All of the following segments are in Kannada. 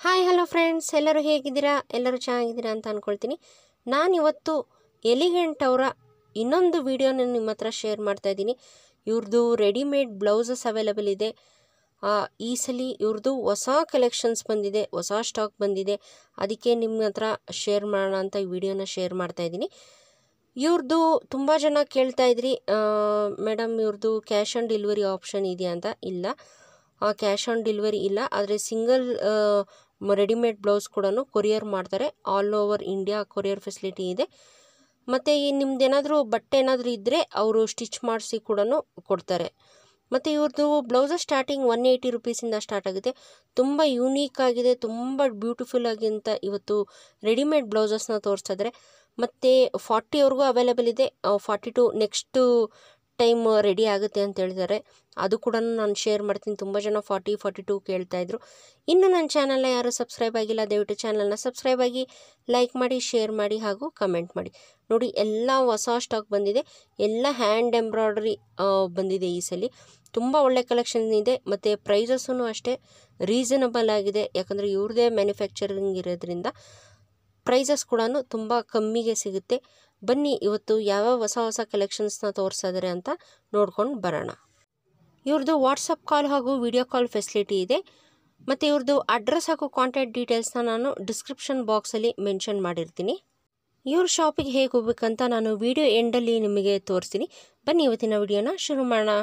ಹಾಯ್ ಹಲೋ ಫ್ರೆಂಡ್ಸ್ ಎಲ್ಲರೂ ಹೇಗಿದ್ದೀರಾ ಎಲ್ಲರೂ ಚೆನ್ನಾಗಿದ್ದೀರಾ ಅಂತ ಅಂದ್ಕೊಳ್ತೀನಿ ನಾನಿವತ್ತು ಎಲಿಗೆಂಟ್ ಅವರ ಇನ್ನೊಂದು ವಿಡಿಯೋನ ನಿಮ್ಮ ಹತ್ರ ಶೇರ್ ಮಾಡ್ತಾ ಇದ್ದೀನಿ ಇವ್ರದ್ದು ರೆಡಿಮೇಡ್ ಬ್ಲೌಸಸ್ ಅವೈಲಬಲ್ ಇದೆ ಆ, ಈ ಸಲ ಇವ್ರದ್ದು ಹೊಸ ಕಲೆಕ್ಷನ್ಸ್ ಬಂದಿದೆ ಹೊಸ ಸ್ಟಾಕ್ ಬಂದಿದೆ ಅದಕ್ಕೆ ನಿಮ್ಮ ಹತ್ರ ಶೇರ್ ಮಾಡೋಣ ಅಂತ ಈ ವಿಡಿಯೋನ ಶೇರ್ ಮಾಡ್ತಾ ಇದ್ದೀನಿ ಇವ್ರದ್ದು ತುಂಬ ಜನ ಕೇಳ್ತಾ ಇದ್ರಿ ಮೇಡಮ್ ಇವ್ರದ್ದು ಕ್ಯಾಶ್ ಆನ್ ಡೆಲಿವರಿ ಆಪ್ಷನ್ ಇದೆಯಾ ಅಂತ ಇಲ್ಲ ಕ್ಯಾಶ್ ಆನ್ ಡೆಲಿವರಿ ಇಲ್ಲ ಆದರೆ ಸಿಂಗಲ್ ರೆಡಿಮೇಡ್ ಬ್ಲೌಸ್ ಕೂಡ ಕೊರಿಯರ್ ಮಾಡ್ತಾರೆ all over India courier facility ಇದೆ ಮತ್ತು ಈ ನಿಮ್ದು ಏನಾದರೂ ಬಟ್ಟೆ ಏನಾದರೂ ಇದ್ದರೆ ಅವರು ಸ್ಟಿಚ್ ಮಾಡಿಸಿ ಕೂಡ ಕೊಡ್ತಾರೆ ಮತ್ತು ಇವ್ರದ್ದು ಬ್ಲೌಸಸ್ ಸ್ಟಾರ್ಟಿಂಗ್ ಒನ್ ಏಯ್ಟಿ ರುಪೀಸಿಂದ ಸ್ಟಾರ್ಟ್ ಆಗುತ್ತೆ ತುಂಬ ಯೂನೀಕ್ ಆಗಿದೆ ತುಂಬ ಬ್ಯೂಟಿಫುಲ್ ಆಗಿ ಅಂತ ಇವತ್ತು ರೆಡಿಮೇಡ್ ಬ್ಲೌಸಸ್ನ ತೋರಿಸ್ತಾ ಇದ್ದಾರೆ ಮತ್ತು ಫಾರ್ಟಿವರೆಗೂ ಅವೈಲೇಬಲ್ ಇದೆ forty two next time ready ಆಗುತ್ತೆ ಅಂತ ಹೇಳಿದ್ದಾರೆ ಅದು ಕೂಡ ನಾನು ಶೇರ್ ಮಾಡ್ತೀನಿ ತುಂಬ ಜನ ಫಾರ್ಟಿ ಫಾರ್ಟಿ ಟು ಕೇಳ್ತಾಯಿದ್ರು ಇನ್ನು ನನ್ನ ಚಾನಲ್ನ ಯಾರು ಸಬ್ಸ್ಕ್ರೈಬ್ ಆಗಿಲ್ಲ ದಯವಿಟ್ಟು ಚಾನಲ್ನ ಸಬ್ಸ್ಕ್ರೈಬ್ ಆಗಿ ಲೈಕ್ ಮಾಡಿ ಶೇರ್ ಮಾಡಿ ಹಾಗೂ ಕಮೆಂಟ್ ಮಾಡಿ ನೋಡಿ ಎಲ್ಲ ಹೊಸ ಸ್ಟಾಕ್ ಬಂದಿದೆ ಎಲ್ಲ ಹ್ಯಾಂಡ್ ಎಂಬ್ರಾಯ್ಡ್ರಿ ಬಂದಿದೆ ಈ ಸಲ ತುಂಬ ಒಳ್ಳೆ ಕಲೆಕ್ಷನ್ ಇದೆ ಮತ್ತು ಪ್ರೈಸಸ್ಸೂ ಅಷ್ಟೇ ರೀಸನಬಲ್ ಆಗಿದೆ ಯಾಕಂದರೆ ಇವ್ರದ್ದೇ ಮ್ಯಾನುಫ್ಯಾಕ್ಚರಿಂಗ್ ಇರೋದ್ರಿಂದ ಪ್ರೈಸಸ್ ಕೂಡ ತುಂಬ ಕಮ್ಮಿಗೆ ಸಿಗುತ್ತೆ ಬನ್ನಿ ಇವತ್ತು ಯಾವ್ಯಾವ ಹೊಸ ಹೊಸ ಕಲೆಕ್ಷನ್ಸ್ನ ತೋರಿಸ್ತಾ ಇದ್ದಾರೆ ಅಂತ ನೋಡ್ಕೊಂಡು ಬರೋಣ ಇವ್ರದ್ದು ವಾಟ್ಸಪ್ ಕಾಲ್ ಹಾಗೂ ವಿಡಿಯೋ ಕಾಲ್ ಫೆಸಿಲಿಟಿ ಇದೆ ಮತ್ತು ಇವ್ರದ್ದು ಅಡ್ರೆಸ್ ಹಾಗೂ ಕಾಂಟ್ಯಾಕ್ಟ್ ಡೀಟೇಲ್ಸ್ನ ನಾನು ಡಿಸ್ಕ್ರಿಪ್ಷನ್ ಬಾಕ್ಸಲ್ಲಿ ಮೆನ್ಷನ್ ಮಾಡಿರ್ತೀನಿ ಇವ್ರ ಶಾಪಿಗೆ ಹೇಗೆ ಹೋಗ್ಬೇಕಂತ ನಾನು ವಿಡಿಯೋ ಎಂಡಲ್ಲಿ ನಿಮಗೆ ತೋರಿಸ್ತೀನಿ ಬನ್ನಿ ಇವತ್ತಿನ ವಿಡಿಯೋನ ಶುರು ಮಾಡೋಣ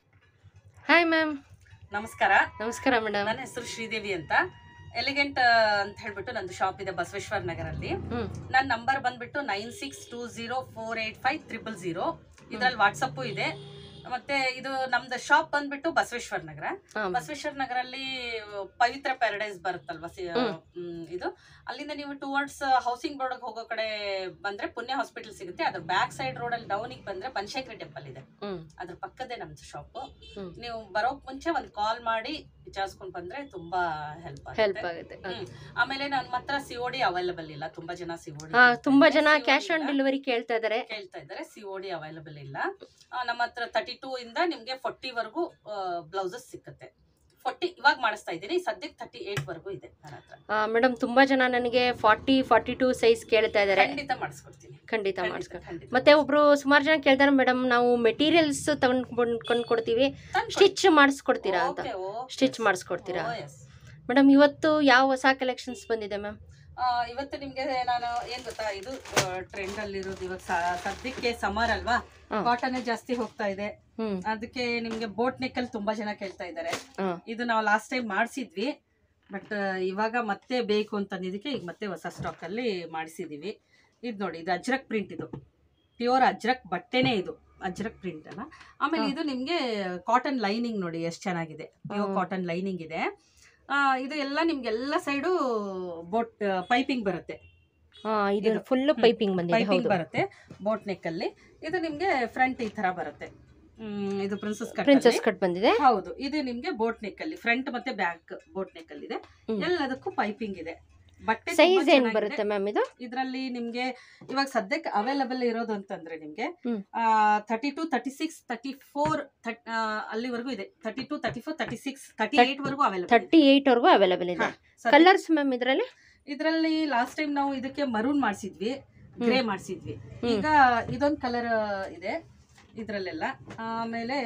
ಹಾಯ್ ಮ್ಯಾಮ್ ನಮಸ್ಕಾರ ನಮಸ್ಕಾರ ಮೇಡಮ್ ನನ್ನ ಹೆಸರು ಶ್ರೀದೇವಿ ಅಂತ ಎಲಿಗೆಂಟ್ ಅಂತ ಹೇಳ್ಬಿಟ್ಟು ನಂದು ಶಾಪ್ ಇದೆ ಬಸವೇಶ್ವರ ನಗರಲ್ಲಿ ಹ್ಞೂ ನನ್ನ ನಂಬರ್ ಬಂದ್ಬಿಟ್ಟು nine six two zero four eight five triple zero ಇದ್ರಲ್ಲಿ ವಾಟ್ಸಪ್ಪು ಇದೆ ಮತ್ತೆ ಇದು ನಮ್ದು ಶಾಪ್ ಬಂದ್ಬಿಟ್ಟು ಬಸವೇಶ್ವರ ನಗರ ಹಾಂ ಬಸವೇಶ್ವರ ನಗರಲ್ಲಿ ಪವಿತ್ರ ಪ್ಯಾರಡೈಸ್ ಬರುತ್ತಲ್ವಾ ಸಿ- ಹ್ಮ್. ಹ್ಮ್, ಇದು ಅಲ್ಲಿಂದ ನೀವು ಟುವರ್ಡ್ಸ್ ಹೌಸಿಂಗ್ ರೋಡ್ ಹೋಗೋ ಕಡೆ ಬಂದ್ರೆ ಪುಣ್ಯ ಹಾಸ್ಪಿಟಲ್ ಸಿಗುತ್ತೆ ಅದ್ರ ಬ್ಯಾಕ್ ಸೈಡ್ ರೋಡ್ ಅಲ್ಲಿ ಡೌನಿಗೆ ಬಂದ್ರೆ ಬನಶಂಕರಿ ಟೆಂಪಲ್ ಇದೆ ಹ್ಞೂ ಅದ್ರ ಪಕ್ಕದೇ ನಮ್ದು ಶಾಪ್ ಹ್ಮ್. ನೀವು ಬರೋಕ್ ಮುಂಚೆ ಒಂದ್ ಕಾಲ್ ಮಾಡಿ ವಿಚಾರಿಸ್ಕೊಂಡ್ ಬಂದ್ರೆ ತುಂಬಾ ಹೆಲ್ಪ್ ಹೆಲ್ಪ್ ಆಗುತ್ತೆ ಆಗುತ್ತೆ ಹ್ಮ್. ಆಮೇಲೆ ನನ್ನ ಹತ್ರ ಸಿಒಡಿ ಅವೈಲಬಲ್ ಇಲ್ಲ ತುಂಬಾ ಜನ ಸಿಒಡಿ ಹಾಂ ತುಂಬ ಜನ ಕ್ಯಾಶ್ ಆನ್ ಡೆಲಿವರಿ ಕೇಳ್ತಾ ಇದ್ದಾರೆ ಕೇಳ್ತಾ ಇದ್ದಾರೆ ಸಿಒಡಿ ಅವೈಲಬಲ್ ಇಲ್ಲ ಆ, ನಮ್ಮ ಹತ್ರ ತರ್ಟಿ ಟೂ ಇಂದ ನಿಮ್ಗೆ ಫೋರ್ಟಿ ವರೆಗೂ ಬ್ಲೌಸಸ್ ಸಿಕ್ಕತ್ತೆ ಫೋರ್ಟಿ ಇವಾಗ ಮಾಡಿಸ್ತಾ ಇದ್ದೀನಿ ಸದ್ಯಕ್ಕೆ ತರ್ಟಿ ಏಟ್ ವರೆಗೂ ಇದೆ ನನ್ನ ಹತ್ರ ಮೇಡಮ್ ತುಂಬಾ ಜನ ನನಗೆ ಫಾರ್ಟಿ ಫಾರ್ಟಿ ಟು ಸೈಜ್ ಕೇಳ್ತಾ ಇದ್ದಾರೆ ಖಂಡಿತ ಮಾಡಿಸ್ಕೊಡ್ತೀನಿ ಖಂಡಿತ ಖಂಡಿತ, ಮಾಡಿಸ್ಕೊ ಖಂಡಿತ. ಮತ್ತೆ ಒಬ್ರು ಸುಮಾರು ಜನ ಕೇಳ್ತಾರೆ ಮೇಡಮ್ ನಾವು ಮೆಟೀರಿಯಲ್ಸ್ ತಗೊಂಡ್ ಕೊಂಡು ಕೊಡ್ತೀವಿ ತಂದ್ಕೊಡಿ. ಸ್ಟಿಚ್ ಮಾಡಿಸ್ಕೊಡ್ತೀರಾ ಅಂತ Okay, oh, ಸ್ಟಿಚ್ yes. ಮಾಡಿಸ್ಕೊಡ್ತೀರಾ Oh, yes. ಮೇಡಮ್ ಇವತ್ತು ಯಾವ ಹೊಸ ಕಲೆಕ್ಷನ್ಸ್ ಬಂದಿದೆ ಮ್ಯಾಮ್ ಆ, ಇವತ್ತು ನಿಮ್ಗೆ ನಾನು ಏನ್ ಗೊತ್ತಾ ಇದು ಟ್ರೆಂಡ್ ಅಲ್ಲಿ ಇರೋದು ಇವಾಗ ಸ- ಸದ್ಯಕ್ಕೆ ಸಮರ್ ಅಲ್ವಾ ಹಾ. ಕಾಟನ್ ಜಾಸ್ತಿ ಹೋಗ್ತಾ ಇದೆ ಹ್ಮ್ ಅದಕ್ಕೆ ನಿಮ್ಗೆ ಬೋಟ್ ನೆಕ್ ಅಲ್ಲಿ ತುಂಬಾ ಜನ ಕೇಳ್ತಾ ಇದ್ದಾರೆ ಹಾ. ಇದು ನಾವು ಲಾಸ್ಟ್ ಟೈಮ್ ಮಾಡಿಸಿದ್ವಿ ಬಟ್ ಇವಾಗ ಮತ್ತೆ ಬೇಕು ಅಂತಂದಿದ್ದಕ್ಕೆ ಈಗ ಮತ್ತೆ ಹೊಸ ಸ್ಟಾಕ್ ಅಲ್ಲಿ ಮಾಡಿಸಿದೀವಿ ಇದು ನೋಡಿ ಇದು ಅಜ್ರಕ್ ಪ್ರಿಂಟ್ ಇದು ಪ್ಯೂರ್ ಅಜ್ರಕ್ ಬಟ್ಟೆನೇ ಇದು ಅಜ್ರಕ್ ಪ್ರಿಂಟ್ ಅಲ್ಲ ಆಮೇಲೆ ಹಾ. ಇದು ನಿಮ್ಗೆ ಕಾಟನ್ ಲೈನಿಂಗ್ ನೋಡಿ ಎಷ್ಟು ಚೆನ್ನಾಗಿದೆ ಪ್ಯೂರ್ ಹಾ. ಕಾಟನ್ ಲೈನಿಂಗ್ ಇದೆ ಆ, ಇದು ಎಲ್ಲ ನಿಮ್ಗೆ ಎಲ್ಲ ಸೈಡು ಬೋಟ್ ಪೈಪಿಂಗ್ ಬರುತ್ತೆ ಹಾ ಇದು ಇದು. ಫುಲ್ ಪೈಪಿಂಗ್ ಬಂದಿದೆ ಪೈಪಿಂಗ್ ಹೌದು ಬರುತ್ತೆ ಬೋಟ್ ನೆಕ್ ಅಲ್ಲಿ ಇದು ನಿಮ್ಗೆ ಫ್ರಂಟ್ ಈ ತರ ಬರುತ್ತೆ ಹ್ಮ್, ಇದು ಪ್ರಿನ್ಸಸ್ ಕಟ್ ಪ್ರಿನ್ಸಸ್ ಕಟ್ ಬಂದಿದೆ ಹೌದು ಇದು ನಿಮ್ಗೆ ಬೋಟ್ ನೆಕ್ ಅಲ್ಲಿ ಫ್ರಂಟ್ ಮತ್ತೆ ಬ್ಯಾಕ್ ಬೋಟ್ ನೆಕ್ ಅಲ್ಲಿ ಇದೆ ಹ್ಮ್. ಎಲ್ಲದಕ್ಕೂ ಪೈಪಿಂಗ್ ಇದೆ ಬಟ್ಟೆ ಸೈಜ್ ಏನ್ ಬರುತ್ತೆ ಮ್ಯಾಮ್ ಇದು ಇದರಲ್ಲಿ ನಿಮ್ಗೆ ಇವಾಗ ಸದ್ಯಕ್ಕೆ ಅವೈಲಬಲ್ ಇರೋದು ಅಂತಂದ್ರೆ ನಿಮ್ಗೆ ಹ್ಮ್. Thirty two thirty six thirty four ಅಲ್ಲಿವರೆಗೂ ಇದೆ thirty two thirty four thirty six thirty eight ವರೆಗೂ ಅವೈಲಬಲ್ ತರ್ಟಿ ಏಟ್ ವರ್ಗೂ ಅವೈಲೇಬಲ್ ಇದೆ ಕಲರ್ಸ್ ಮ್ಯಾಮ್ ಇದರಲ್ಲಿ ಇದರಲ್ಲಿ ಲಾಸ್ಟ್ ಟೈಮ್ ನಾವು ಇದಕ್ಕೆ ಮರೂನ್ ಮಾಡಿಸಿದ್ವಿ ಗ್ರೇ ಮಾಡಿಸಿದ್ವಿ ಹ್ಮ್. ಈಗ ಇದೊಂದು ಕಲರ್ ಇದೆ ಇದ್ರಲ್ಲೆಲ್ಲ ಆಮೇಲೆ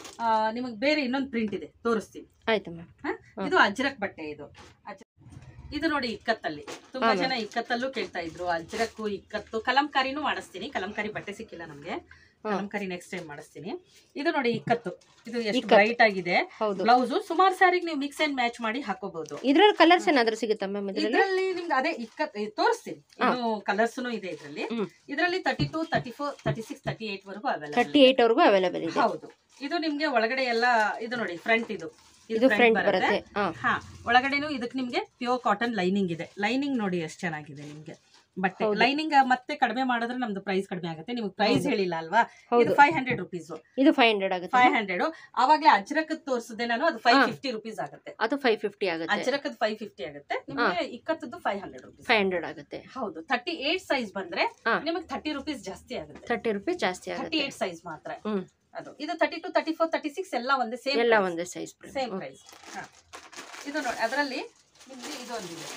ನಿಮಗೆ ಬೇರೆ ಇನ್ನೊಂದು ಪ್ರಿಂಟ್ ಇದೆ ತೋರಿಸ್ತೀನಿ ಆಯ್ತು ಮ್ಯಾಮ್ ಹ್ಮ್. ಇದು ಅಜ್ರಕ್ ಬಟ್ಟೆ ಇದು ಅಜ್ರಕ್. ಇದು ನೋಡಿ ಇಕ್ಕತ್ತಲ್ಲಿ ತುಂಬಾ ಹಾ, ಜನ ಇಕ್ಕತ್ತಲ್ಲೂ ಕೇಳ್ತಾ ಇದ್ರು ಅಜ್ರಕ್ಕು ಇಕ್ಕತ್ತು ಕಲಂಕಾರಿನೂ ಮಾಡಿಸ್ತೀನಿ ಕಲಂಕಾರಿ ಬಟ್ಟೆ ಸಿಕ್ಕಿಲ್ಲ ನಮ್ಗೆ ಹಾ. ಕಲಂಕಾರಿ ನೆಕ್ಸ್ಟ್ ಟೈಮ್ ಮಾಡಿಸ್ತೀನಿ ಇದು ನೋಡಿ ಇಕ್ಕತ್ತು ಇದು ಎಷ್ಟು ಇಕ್ಕತ್ತು. ಬ್ರೈಟ್ ಆಗಿದೆ ಹೌದು ಬ್ಲೌಸ್ ಸುಮಾರು ಸ್ಯಾರಿಗೆ ನೀವು ಮಿಕ್ಸ್ ಅಂಡ್ ಮ್ಯಾಚ್ ಮಾಡಿ ಹಾಕೋಬಹುದು ಇದ್ರಲ್ಲಿ ಕಲರ್ಸ್ ಏನಾದ್ರು ಸಿಗುತ್ತಾ ಮ್ಯಾಮ್ ಇದರಲ್ಲಿ ಇದ್ರಲ್ಲಿ ನಿಮ್ಗೆ ಅದೇ ಇಕ್ಕತ್ ಇದ್ ತೋರಿಸ್ತೀನಿ ಹಾ. ಇನ್ನು ಕಲರ್ಸ್ ಇದೆ ಇದ್ರಲ್ಲಿ ಹ್ಮ್. ಇದರಲ್ಲಿ thirty two thirty four thirty six thirty eight ವರೆಗೂ ತರ್ಟಿ ಅವೈಲೇಬಲ್ ಏಟ್ ವರ್ಗೂ ಅವೈಲೇಬಲ್ ಇದೆ ಹೌದು ಇದು ನಿಮ್ಗೆ ಒಳಗಡೆ ಎಲ್ಲ ಇದು ನೋಡಿ ಫ್ರಂಟ್ ಇದು ಇದು ಫ್ರಂಟ್ ಬರುತ್ತೆ ಹಾ ಹಾ ಒಳಗಡೆನು ಇದಕ್ಕೆ ನಿಮ್ಗೆ ಪ್ಯೂರ್ ಕಾಟನ್ ಲೈನಿಂಗ್ ಇದೆ ಲೈನಿಂಗ್ ನೋಡಿ ಎಷ್ಟು ಚೆನ್ನಾಗಿದೆ ನಿಮ್ಗೆ ಬಟ್ಟೆ ಹೌದು. ಲೈನಿಂಗ್ ಮತ್ತೆ ಕಡಿಮೆ ಮಾಡಿದ್ರೆ ನಮ್ದು ಪ್ರೈಸ್ ಕಡಿಮೆ ಆಗುತ್ತೆ ನಿಮ್ಗೆ ಪ್ರೈಸ್ ಹೌದು. ಹೇಳಿಲ್ಲ ಅಲ್ವಾ ಇದು ಹೌದು ಫೈವ್ ಹಂಡ್ರೆಡ್ ರುಪೀಸ್ ಇದು ಫೈವ್ ಹಂಡ್ರೆಡ್ ಆಗುತ್ತೆ ಫೈವ್ ಹಂಡ್ರೆಡ್ ಅವಾಗ್ಲೇ ಅಜ್ರಕ್ ತೋರಿಸಿದೆ ನಾನು ಅದು ಫೈವ್ ಹಾ. ಫಿಫ್ಟಿ ರುಪೀಸ್ ಆಗುತ್ತೆ ಅದು ಫೈವ್ ಫಿಫ್ಟಿ ಆಗುತ್ತೆ ಅಜ್ರಕದ್ ಫೈವ್ ಫಿಫ್ಟಿ ಆಗುತ್ತೆ ನಿಮ್ಗೆ ಇಕ್ಕತ್ತದ್ದು five hundred rupees five hundred ಆಗುತ್ತೆ ಹೌದು ತರ್ಟಿ ಏಟ್ ಸೈಜ್ ಬಂದ್ರೆ ಹಾ. ನಿಮಗೆ ಥರ್ಟಿ ರುಪೀಸ್ ಜಾಸ್ತಿ ಆಗುತ್ತೆ ತರ್ಟಿ ರುಪೀಸ್ ಜಾಸ್ತಿ ಥರ್ಟಿ ಆಗುತ್ತೆ ಏಟ್ ಸೈಜ್ ಮಾತ್ರ ಹ್ಮ್. ಅದು ಇದು thirty two thirty four thirty six ಎಲ್ಲ ಒಂದೇ ಸೇಮ್ ಎಲ್ಲ ಒಂದೇ ಸೈಜ್ ಸೇಮ್ ಪ್ರೈಸ್ ಇದು ನೋಡಿ ಅದರಲ್ಲಿ ನಿಮ್ಗೆ ಈ ಇದೊಂದಿದೆ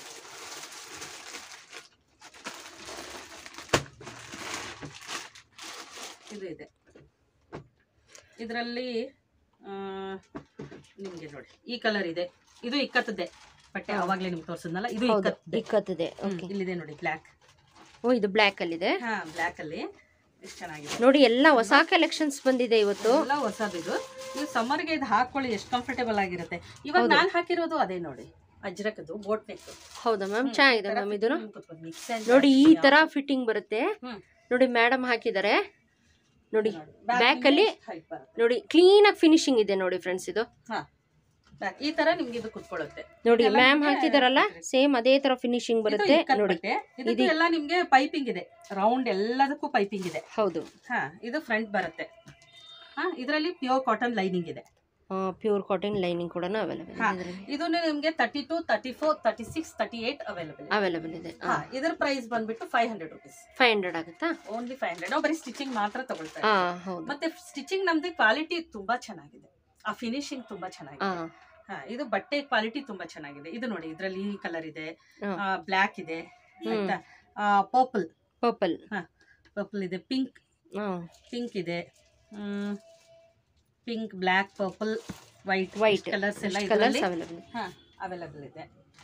ಇದು ಇದೆ ಇದರಲ್ಲಿ ನಿಮಗೆ ನೋಡಿ ಈ ಕಲರ್ ಇದೆ ಇದು ಇಕ್ಕತ್ತದೆ ಬಟ್ಟೆ ಅವಾಗಲೇ ನಿಮ್ಗೆ ತೋರಿಸಿದ್ನಲ್ಲ ಇದು ಹೌದು ಇಕ್ಕತ್ತದೆ ಇಕ್ಕತ್ತದೆ ಹ್ಮ್, ಓಕೆ ಇಲ್ಲಿದೆ ನೋಡಿ ಬ್ಲ್ಯಾಕ್ ಓ ಇದು ಬ್ಲ್ಯಾಕ್ ಅಲ್ಲಿದೆ ಹಾ ಬ್ಲ್ಯಾಕ್ ಅಲ್ಲಿ ಎಷ್ಟು ಚೆನ್ನಾಗಿದೆ ನೋಡಿ ಎಲ್ಲ ಹೊಸ ಕಲೆಕ್ಷನ್ಸ್ ಬಂದಿದೆ ಇವತ್ತು ಎಲ್ಲ ಹೊಸದಿದು ನೀವು ಸಮ್ಮರ್ಗೆ ಇದು ಹಾಕೊಳ್ಳಿ ಎಷ್ಟು ಕಂಫರ್ಟೇಬಲ್ ಆಗಿರುತ್ತೆ ಇವಾಗ ನಾನು ಹಾಕಿರೋದು ಅದೇ ನೋಡಿ ಅಜ್ರಕದು ಬೋಟ್ ನೆಕ್ ಹೌದಾ ಮ್ಯಾಮ್ ಚೆನ್ನಾಗಿದೆ ಮ್ಯಾಮ್ ಇದು ಮಿಕ್ಸ್ ನೋಡಿ ಈ ತರ ಫಿಟ್ಟಿಂಗ್ ಬರುತ್ತೆ ಹ್ಮ್. ನೋಡಿ ಮೇಡಮ್ ಹಾಕಿದ್ದಾರೆ ನೋಡಿ Back ಬ್ಯಾಕ್ ಅಲ್ಲಿ ನಿಮ್ಗೆ height ಬರುತ್ತೆ. ನೋಡಿ ಕ್ಲೀನ್ ಆಗಿ ಫಿನಿಶಿಂಗ್ ಇದೆ ನೋಡಿ ಫ್ರೆಂಡ್ಸ್ ಇದು ಹಾ Back. ಈ ತರ ನಿಮ್ಗೆ ಇದು ಕುತ್ಕೊಳ್ಳುತ್ತೆ ನೋಡಿ ಇದೆಲ್ಲ ಮ್ಯಾಮ್ ನಿಮ್ಗೆ ಹಾಕಿದಾರಲ್ಲ ಸೇಮ್ ಅದೇ ತರ ಫಿನಿಶಿಂಗ್ ಇದು ಬರುತ್ತೆ ಇಕ್ಕಟ್ ನೋಡಿ ಬಟ್ಟೆ. ಇದಕ್ಕೂ ಎಲ್ಲ ನಿಮ್ಗೆ ಪೈಪಿಂಗ್ ಇದೆ ರೌಂಡ್ ಎಲ್ಲದಕ್ಕೂ ಪೈಪಿಂಗ್ ಇದೆ ಹೌದು ಹಾ ಇದು ಫ್ರಂಟ್ ಬರುತ್ತೆ ಹಾ ಇದರಲ್ಲಿ ಪ್ಯೂರ್ ಕಾಟನ್ ಲೈನಿಂಗ್ ಇದೆ ಪ್ಯೂರ್ ಕಾಟನ್ ಲೈನಿಂಗ್ ಕೂಡ ಅವೈಲೇಬಲ್ ಹಾ. ಇದೆ ಇದು ನಿಮ್ಗೆ thirty two thirty four thirty six thirty eight available available ಇದೆ ಹಾ ಇದರ ಪ್ರೈಸ್ ಬಂದ್ಬಿಟ್ಟು five hundred rupees five hundred ಆಗುತ್ತಾ ಓನ್ಲಿ ಫೈವ್ ಹಂಡ್ರೆಡ್ ನಾವು ಬರೀ ಸ್ಟಿಚಿಂಗ್ ಮಾತ್ರ ತಗೊಳ್ತಾ ಹಾ ಇದ್ದೀವಿ. ಹೌದು ಮತ್ತೆ ಸ್ಟಿಚಿಂಗ್ ನಮ್ದು ಕ್ವಾಲಿಟಿ ತುಂಬಾ ಚೆನ್ನಾಗಿದೆ ಆ ಫಿನಿಶಿಂಗ್ ತುಂಬಾ ಹಾ ಚೆನ್ನಾಗಿದೆ ಹಾ ಇದು ಬಟ್ಟೆ ಕ್ವಾಲಿಟಿ ತುಂಬಾ ಚೆನ್ನಾಗಿದೆ ಇದು ನೋಡಿ ಇದರಲ್ಲಿ ಈ ಕಲರ್ ಇದೆ ಹಾ. ಬ್ಲ್ಯಾಕ್ ಇದೆ ಹ್ಮ್. ಆಯ್ತಾ ಪರ್ಪಲ್ ಪರ್ಪಲ್ ಪರ್ಪಲ್ ಇದೆ ಪಿಂಕ್ ಹಾ ಪಿಂಕ್ ಇದೆ pink black purple white white colours ಎಲ್ಲ ಕಲರ್ಸ್ ಇದರಲ್ಲಿ ಅವೈಲೇಬಲ್ ಹಾ ಅವೈಲಬಲ್ ಇದೆ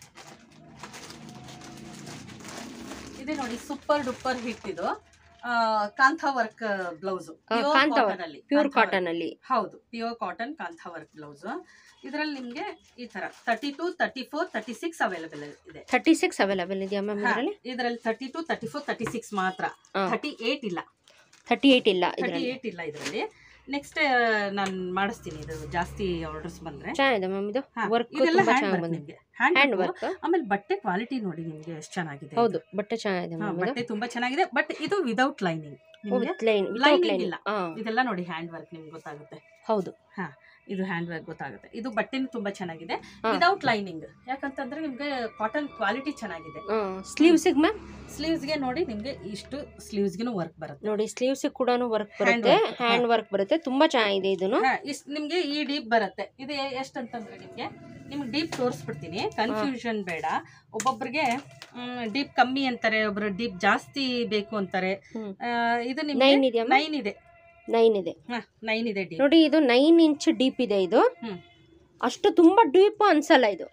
ಇದೆ ನೋಡಿ ಸೂಪರ್ ಡೂಪರ್ ಹಿಟ್ ಇದು ಆ, kantha work blouse kantha work, ಅಲ್ಲಿ ಪ್ಯೂರ್ ಕಾಟನ್ ಅಲ್ಲಿ ಹೌದು pure cotton kantha work blouse ಇದರಲ್ಲಿ ನಿಮ್ಗೆ ಈ ತರ thirty two thirty four thirty six available ಇದೆ ಥರ್ಟಿ ಸಿಕ್ಸ್ ಅವೈಲೇಬಲ್ ಇದೆಯಾ ಮ್ಯಾಮ್ ಇದರಲ್ಲಿ ಇದರಲ್ಲಿ thirty two thirty four thirty six ಮಾತ್ರ ಹಾ. ತರ್ಟಿ ಏಟ್ ಇಲ್ಲ ಥರ್ಟಿ ಏಟ್ ಇಲ್ಲ ತರ್ಟಿ ಇದರಲ್ಲಿ ಏಟ್ ಇಲ್ಲ ಇದರಲ್ಲಿ ನೆಕ್ಸ್ಟ್ ನಾನು ಮಾಡಿಸ್ತೀನಿ ಇದು ಜಾಸ್ತಿ ಆರ್ಡರ್ಸ್ ಬಂದ್ರೆ ಚೆನ್ನಾಗಿದೆ ಮ್ಯಾಮ್ ಇದು ಹಾ, ವರ್ಕ್ ಇದೆಲ್ಲ ತುಂಬಾ ಹ್ಯಾಂಡ್ ಚೆನ್ನಾಗಿ ವರ್ಕ್ ಬಂದಿದೆ ನಿಮ್ಗೆ ಹ್ಯಾಂಡ್ ಹ್ಯಾಂಡ್ ವರ್ಕ್ ವರ್ಕ್ ಆಮೇಲೆ ಬಟ್ಟೆ ಕ್ವಾಲಿಟಿ ನೋಡಿ ನಿಮ್ಗೆ ಎಷ್ಟು ಚೆನ್ನಾಗಿದೆ ಇದು. ಹೌದು ಬಟ್ಟೆ ಚೆನ್ನಾಗಿದೆ ಹಾ, ಮ್ಯಾಮ್ ಇದು ಬಟ್ಟೆ ತುಂಬಾ ಚೆನ್ನಾಗಿದೆ ಬಟ್ ಇದು ವಿದೌಟ್ ಲೈನಿಂಗ್ ನಿಮ್ಗೆ with line without Lining line ಇಲ್ಲ. ಹಾ ಇದೆಲ್ಲ ನೋಡಿ ಹ್ಯಾಂಡ್ ವರ್ಕ್ ನಿಮ್ಗೆ ಗೊತ್ತಾಗುತ್ತೆ ಹೌದು ಇದು ಹ್ಯಾಂಡ್ ವರ್ಕ್ ಗೊತ್ತಾಗುತ್ತೆ ಇದು ಬಟ್ಟೆನೂ ತುಂಬಾ ಚೆನ್ನಾಗಿದೆ ಹಾ. ವಿದೌಟ್ ಲೈನಿಂಗ್ ಯಾಕಂತಂದ್ರೆ ನಿಮ್ಗೆ ಕಾಟನ್ ಕ್ವಾಲಿಟಿ ಚೆನ್ನಾಗಿದೆ ಸ್ಲೀವ್ಸಿಗೆ ಮ್ಯಾಮ್ ಸ್ಲೀವ್ಸ್ಗೆ ನೋಡಿ ನಿಮ್ಗೆ ಇಷ್ಟು ಸ್ಲೀವ್ಸ್ಗೆನು ವರ್ಕ್ ಬರುತ್ತೆ ನೋಡಿ ಸ್ಲೀವ್ಸಿಗೆ ಕೂಡ ವರ್ಕ್ Hand ಬರುತ್ತೆ work, ಹಾ. ಹ್ಯಾಂಡ್ ವರ್ಕ್ ಬರುತ್ತೆ ತುಂಬಾ ಚೆನ್ನಾಗಿದೆ ಇದನ್ನು ಹಾ, ಇಷ್ಟ್ ನಿಮ್ಗೆ ಈ ಡೀಪ್ ಬರುತ್ತೆ ಇದು ಎ- ಎಷ್ಟಂತಂದ್ರೆ ನಿಮ್ಗೆ ನಿಮ್ಗೆ ಡೀಪ್ ತೋರಿಸ್ಬಿಡ್ತೀನಿ ಕನ್ಫ್ಯೂಷನ್ ಬೇಡ ಒಬ್ಬೊಬ್ರಿಗೆ ಡೀಪ್ ಕಮ್ಮಿ ಅಂತಾರೆ ಒಬ್ರು ಡೀಪ್ ಜಾಸ್ತಿ ಬೇಕು ಅಂತಾರೆ ಹ್ಮ್. ಆ, ಇದು ನಿಮ್ಗೆ ನೈನ್ ಇದೆಯಾ ನೈನ್ ಇದೆ ನೈನ್ ಇದೆ ಹಾ ನೈನ್ ಇದೆ ಡೀಪ್ ನೋಡಿ ಇದು ನೈನ್ ಇಂಚ್ ಡೀಪ್ ಇದೆ ಇದು ಹ್ಮ್. ಅಷ್ಟು ತುಂಬಾ ಡೀಪ್ ಅನ್ಸಲ್ಲ ಇದು